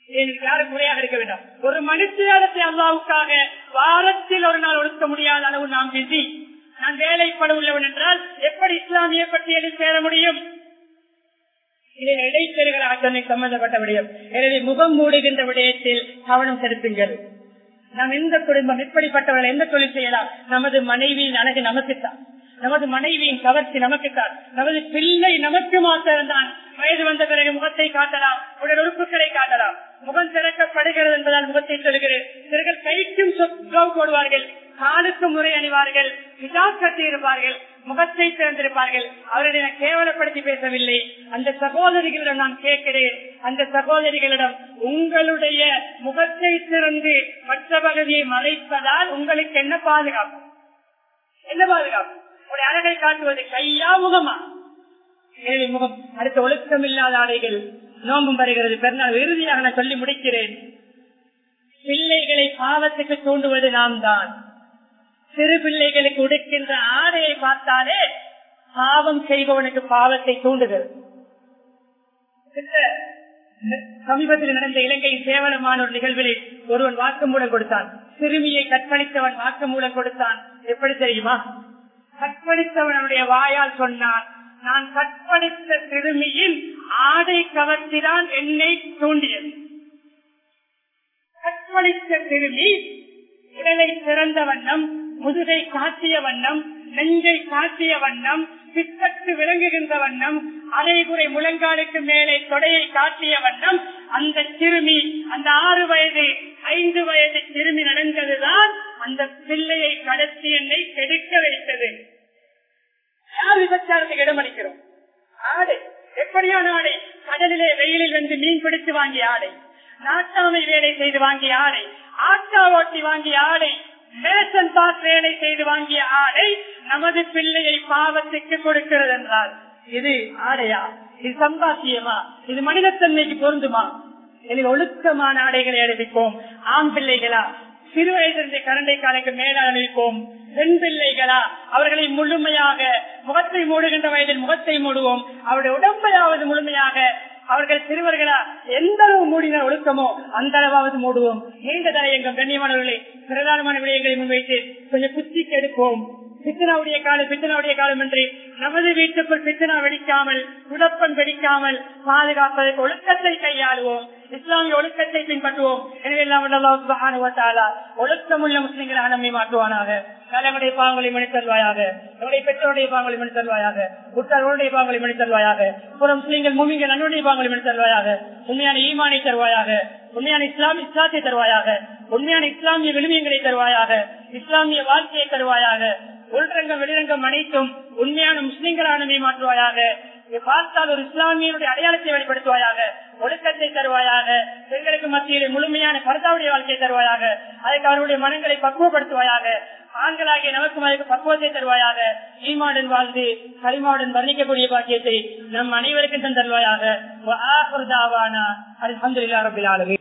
எனக்கு யாரும் குறையாக இருக்க வேண்டாம் ஒரு மனுஷியாரத்தை அல்லாவுக்காக வாரத்தில் ஒரு நாள் ஒழுக்க முடியாத அளவு நாம் பிஸி நான் வேலைப்பட உள்ளவன் என்றால் எப்படி இஸ்லாமிய பட்டியலில் சேர முடியும் இதில் இடைத்தெருகளாக தன்னை சம்பந்தப்பட்ட விடயம் எனவே முகம் மூடுகின்ற விடயத்தில் கவனம் செலுத்துங்கள் நாம் எந்த குடும்பம் எப்படிப்பட்டவர்கள் எந்த தொழில் செய்யலாம் நமது மனைவியின் அழகு நமக்குத்தான் நமது மனைவியின் கவர்ச்சி நமக்குத்தான் நமது பிள்ளை நமக்கு மாத்திரம்தான் வயது வந்த பிறகு முகத்தை காட்டலாம் உடல் உறுப்புகளை காட்டலாம் முகம் திறக்கப்படுகிறது என்பதால் முகத்தை சொல்கிறேன் சிலர்கள் கைக்கும் சொற்கவு போடுவார்கள் காலுக்கு முறை அணிவார்கள் விழா கட்டி இருப்பார்கள் முகத்தை திறந்திருப்பார்கள் அவர்களை நான் கேவலப்படுத்தி பேசவில்லை அந்த சகோதரிகளிடம் நான் கேட்கிறேன் அந்த சகோதரிகளிடம் உங்களுடைய முகத்தை திறந்து மற்ற பகுதியை மறைப்பதால் உங்களுக்கு என்ன பாதுகாப்பு என்ன பாதுகாப்பு ஒரு அழகை காட்டுவது கையா முகமா ஏழை முகம் அடுத்த ஒழுக்கம் இல்லாத ஆடைகள் நோம்பும் வருகிறது பெருநாள் இறுதியாக நான் சொல்லி முடிக்கிறேன் பிள்ளைகளை பாவத்துக்கு தூண்டுவது நாம் தான் சிறு பிள்ளைகளுக்கு உடுக்கின்ற ஆடையை பார்த்தாலே பாவம் செய்பவனுக்கு பாவத்தை தூண்டுகிறது சமீபத்தில் நடந்த இலங்கை சேவனமான ஒரு நிகழ்வில் ஒருவன் வாக்குமூலம் கொடுத்தான் சிறுமியை கற்பழித்தவன் வாக்குமூலம் கொடுத்தான் எப்படி தெரியுமா கற்பழித்தவனுடைய வாயால் சொன்னான் நான் கற்பழித்த சிறுமியின் ஆடை கவர்ச்சிதான் என்னை தூண்டியது கற்பழித்த சிறுமி உடலை திறந்த வண்ணம் முதுகை காட்டிய வண்ணம் நெஞ்சை காட்டிய வண்ணம் பித்தட்டு விளங்குகின்ற வண்ணம் அரைகுறை முழங்காலுக்கு மேலே தொடையை காட்டிய வண்ணம் அந்த சிறுமி அந்த ஆறு வயது ஐந்து வயது சிறுமி நடந்ததுதான் அந்த பிள்ளையை கடத்தி என்னை கெடுக்க வைத்தது யார் விபச்சாரத்துக்கு இடமளிக்கிறோம் ஆடை எப்படியான ஆடை கடலிலே வெயிலில் வந்து மீன் பிடித்து வாங்கிய ஆடை நாட்டாமை வேலை செய்து வாங்கிய ஆடை ஆட்டா ஓட்டி வாங்கிய ஆடை மேசன் பாஸ் வேலை செய்து வாங்கிய ஆடை நமது பிள்ளையை பாவத்துக்கு கொடுக்கிறது என்றால் இது ஆடையா இது சம்பாத்தியமா இது மனிதத்தன்மைக்கு பொருந்துமா இதில் ஒழுக்கமான ஆடைகளை அணிவிப்போம் ஆண் பிள்ளைகளா சிறு வயதிலிருந்து கரண்டை காலைக்கு மேல அணிவிப்போம் பெண் பிள்ளைகளா அவர்களை முழுமையாக முகத்தை மூடுகின்ற வயதில் முகத்தை மூடுவோம் அவருடைய உடம்பையாவது முழுமையாக அவர்கள் சிறுவர்களா எந்த அளவு மூடின ஒழுக்கமோ அந்த அளவாவது மூடுவோம் நீண்ட தலையங்கம் கண்ணியமானவர்களை பிரதானமான விடயங்களை முன்வைத்து கொஞ்சம் குச்சிக்கு எடுப்போம் பித்தனாவுடைய காலம் பித்தனாவுடைய காலம் என்று நமது வீட்டுக்குள் பித்தனா வெடிக்காமல் குழப்பம் வெடிக்காமல் பாதுகாப்பதற்கு ஒழுக்கத்தை கையாளுவோம் இஸ்லாமிய ஒழுக்கத்தை பின்பற்றுவோம் எனவே எல்லாம் ஒழுக்கமுள்ள முஸ்லிம்களாக நம்மை மாற்றுவானாக நம்முடைய பாவங்களை மனிதல்வாயாக நம்முடைய பெற்றோருடைய பாவங்களை மனிதல்வாயாக உற்றார்களுடைய பாவங்களை மனிதல்வாயாக புற முஸ்லீம்கள் மூமிகள் நன்னுடைய பாவங்களை மனிதல்வாயாக உண்மையான ஈமானை தருவாயாக உண்மையான இஸ்லாம் இஸ்லாத்தை தருவாயாக உண்மையான இஸ்லாமிய விழுமியங்களை தருவாயாக இஸ்லாமிய வாழ்க்கையை தருவாயாக உள்ரங்கம் வெளிரங்கம் அனைத்தும் உண்மையான முஸ்லிம்களான மாற்றுவாயாக பார்த்தால் ஒரு இஸ்லாமியனுடைய அடையாளத்தை வெளிப்படுத்துவாயாக ஒழுக்கத்தை தருவாயாக பெண்களுக்கு மத்தியில் முழுமையான கருத்தாவுடைய வாழ்க்கையை தருவாயாக அதுக்கு அவருடைய மனங்களை பக்குவப்படுத்துவாயாக ஆண்களாகிய நமக்கும் அதுக்கு பக்குவத்தை தருவாயாக ஈமாவுடன் வாழ்ந்து களிமாவுடன் வர்ணிக்கக்கூடிய பாக்கியத்தை நம் அனைவருக்கும் தருவாயாக அலமதுல்லா ரபில் ஆலமீன்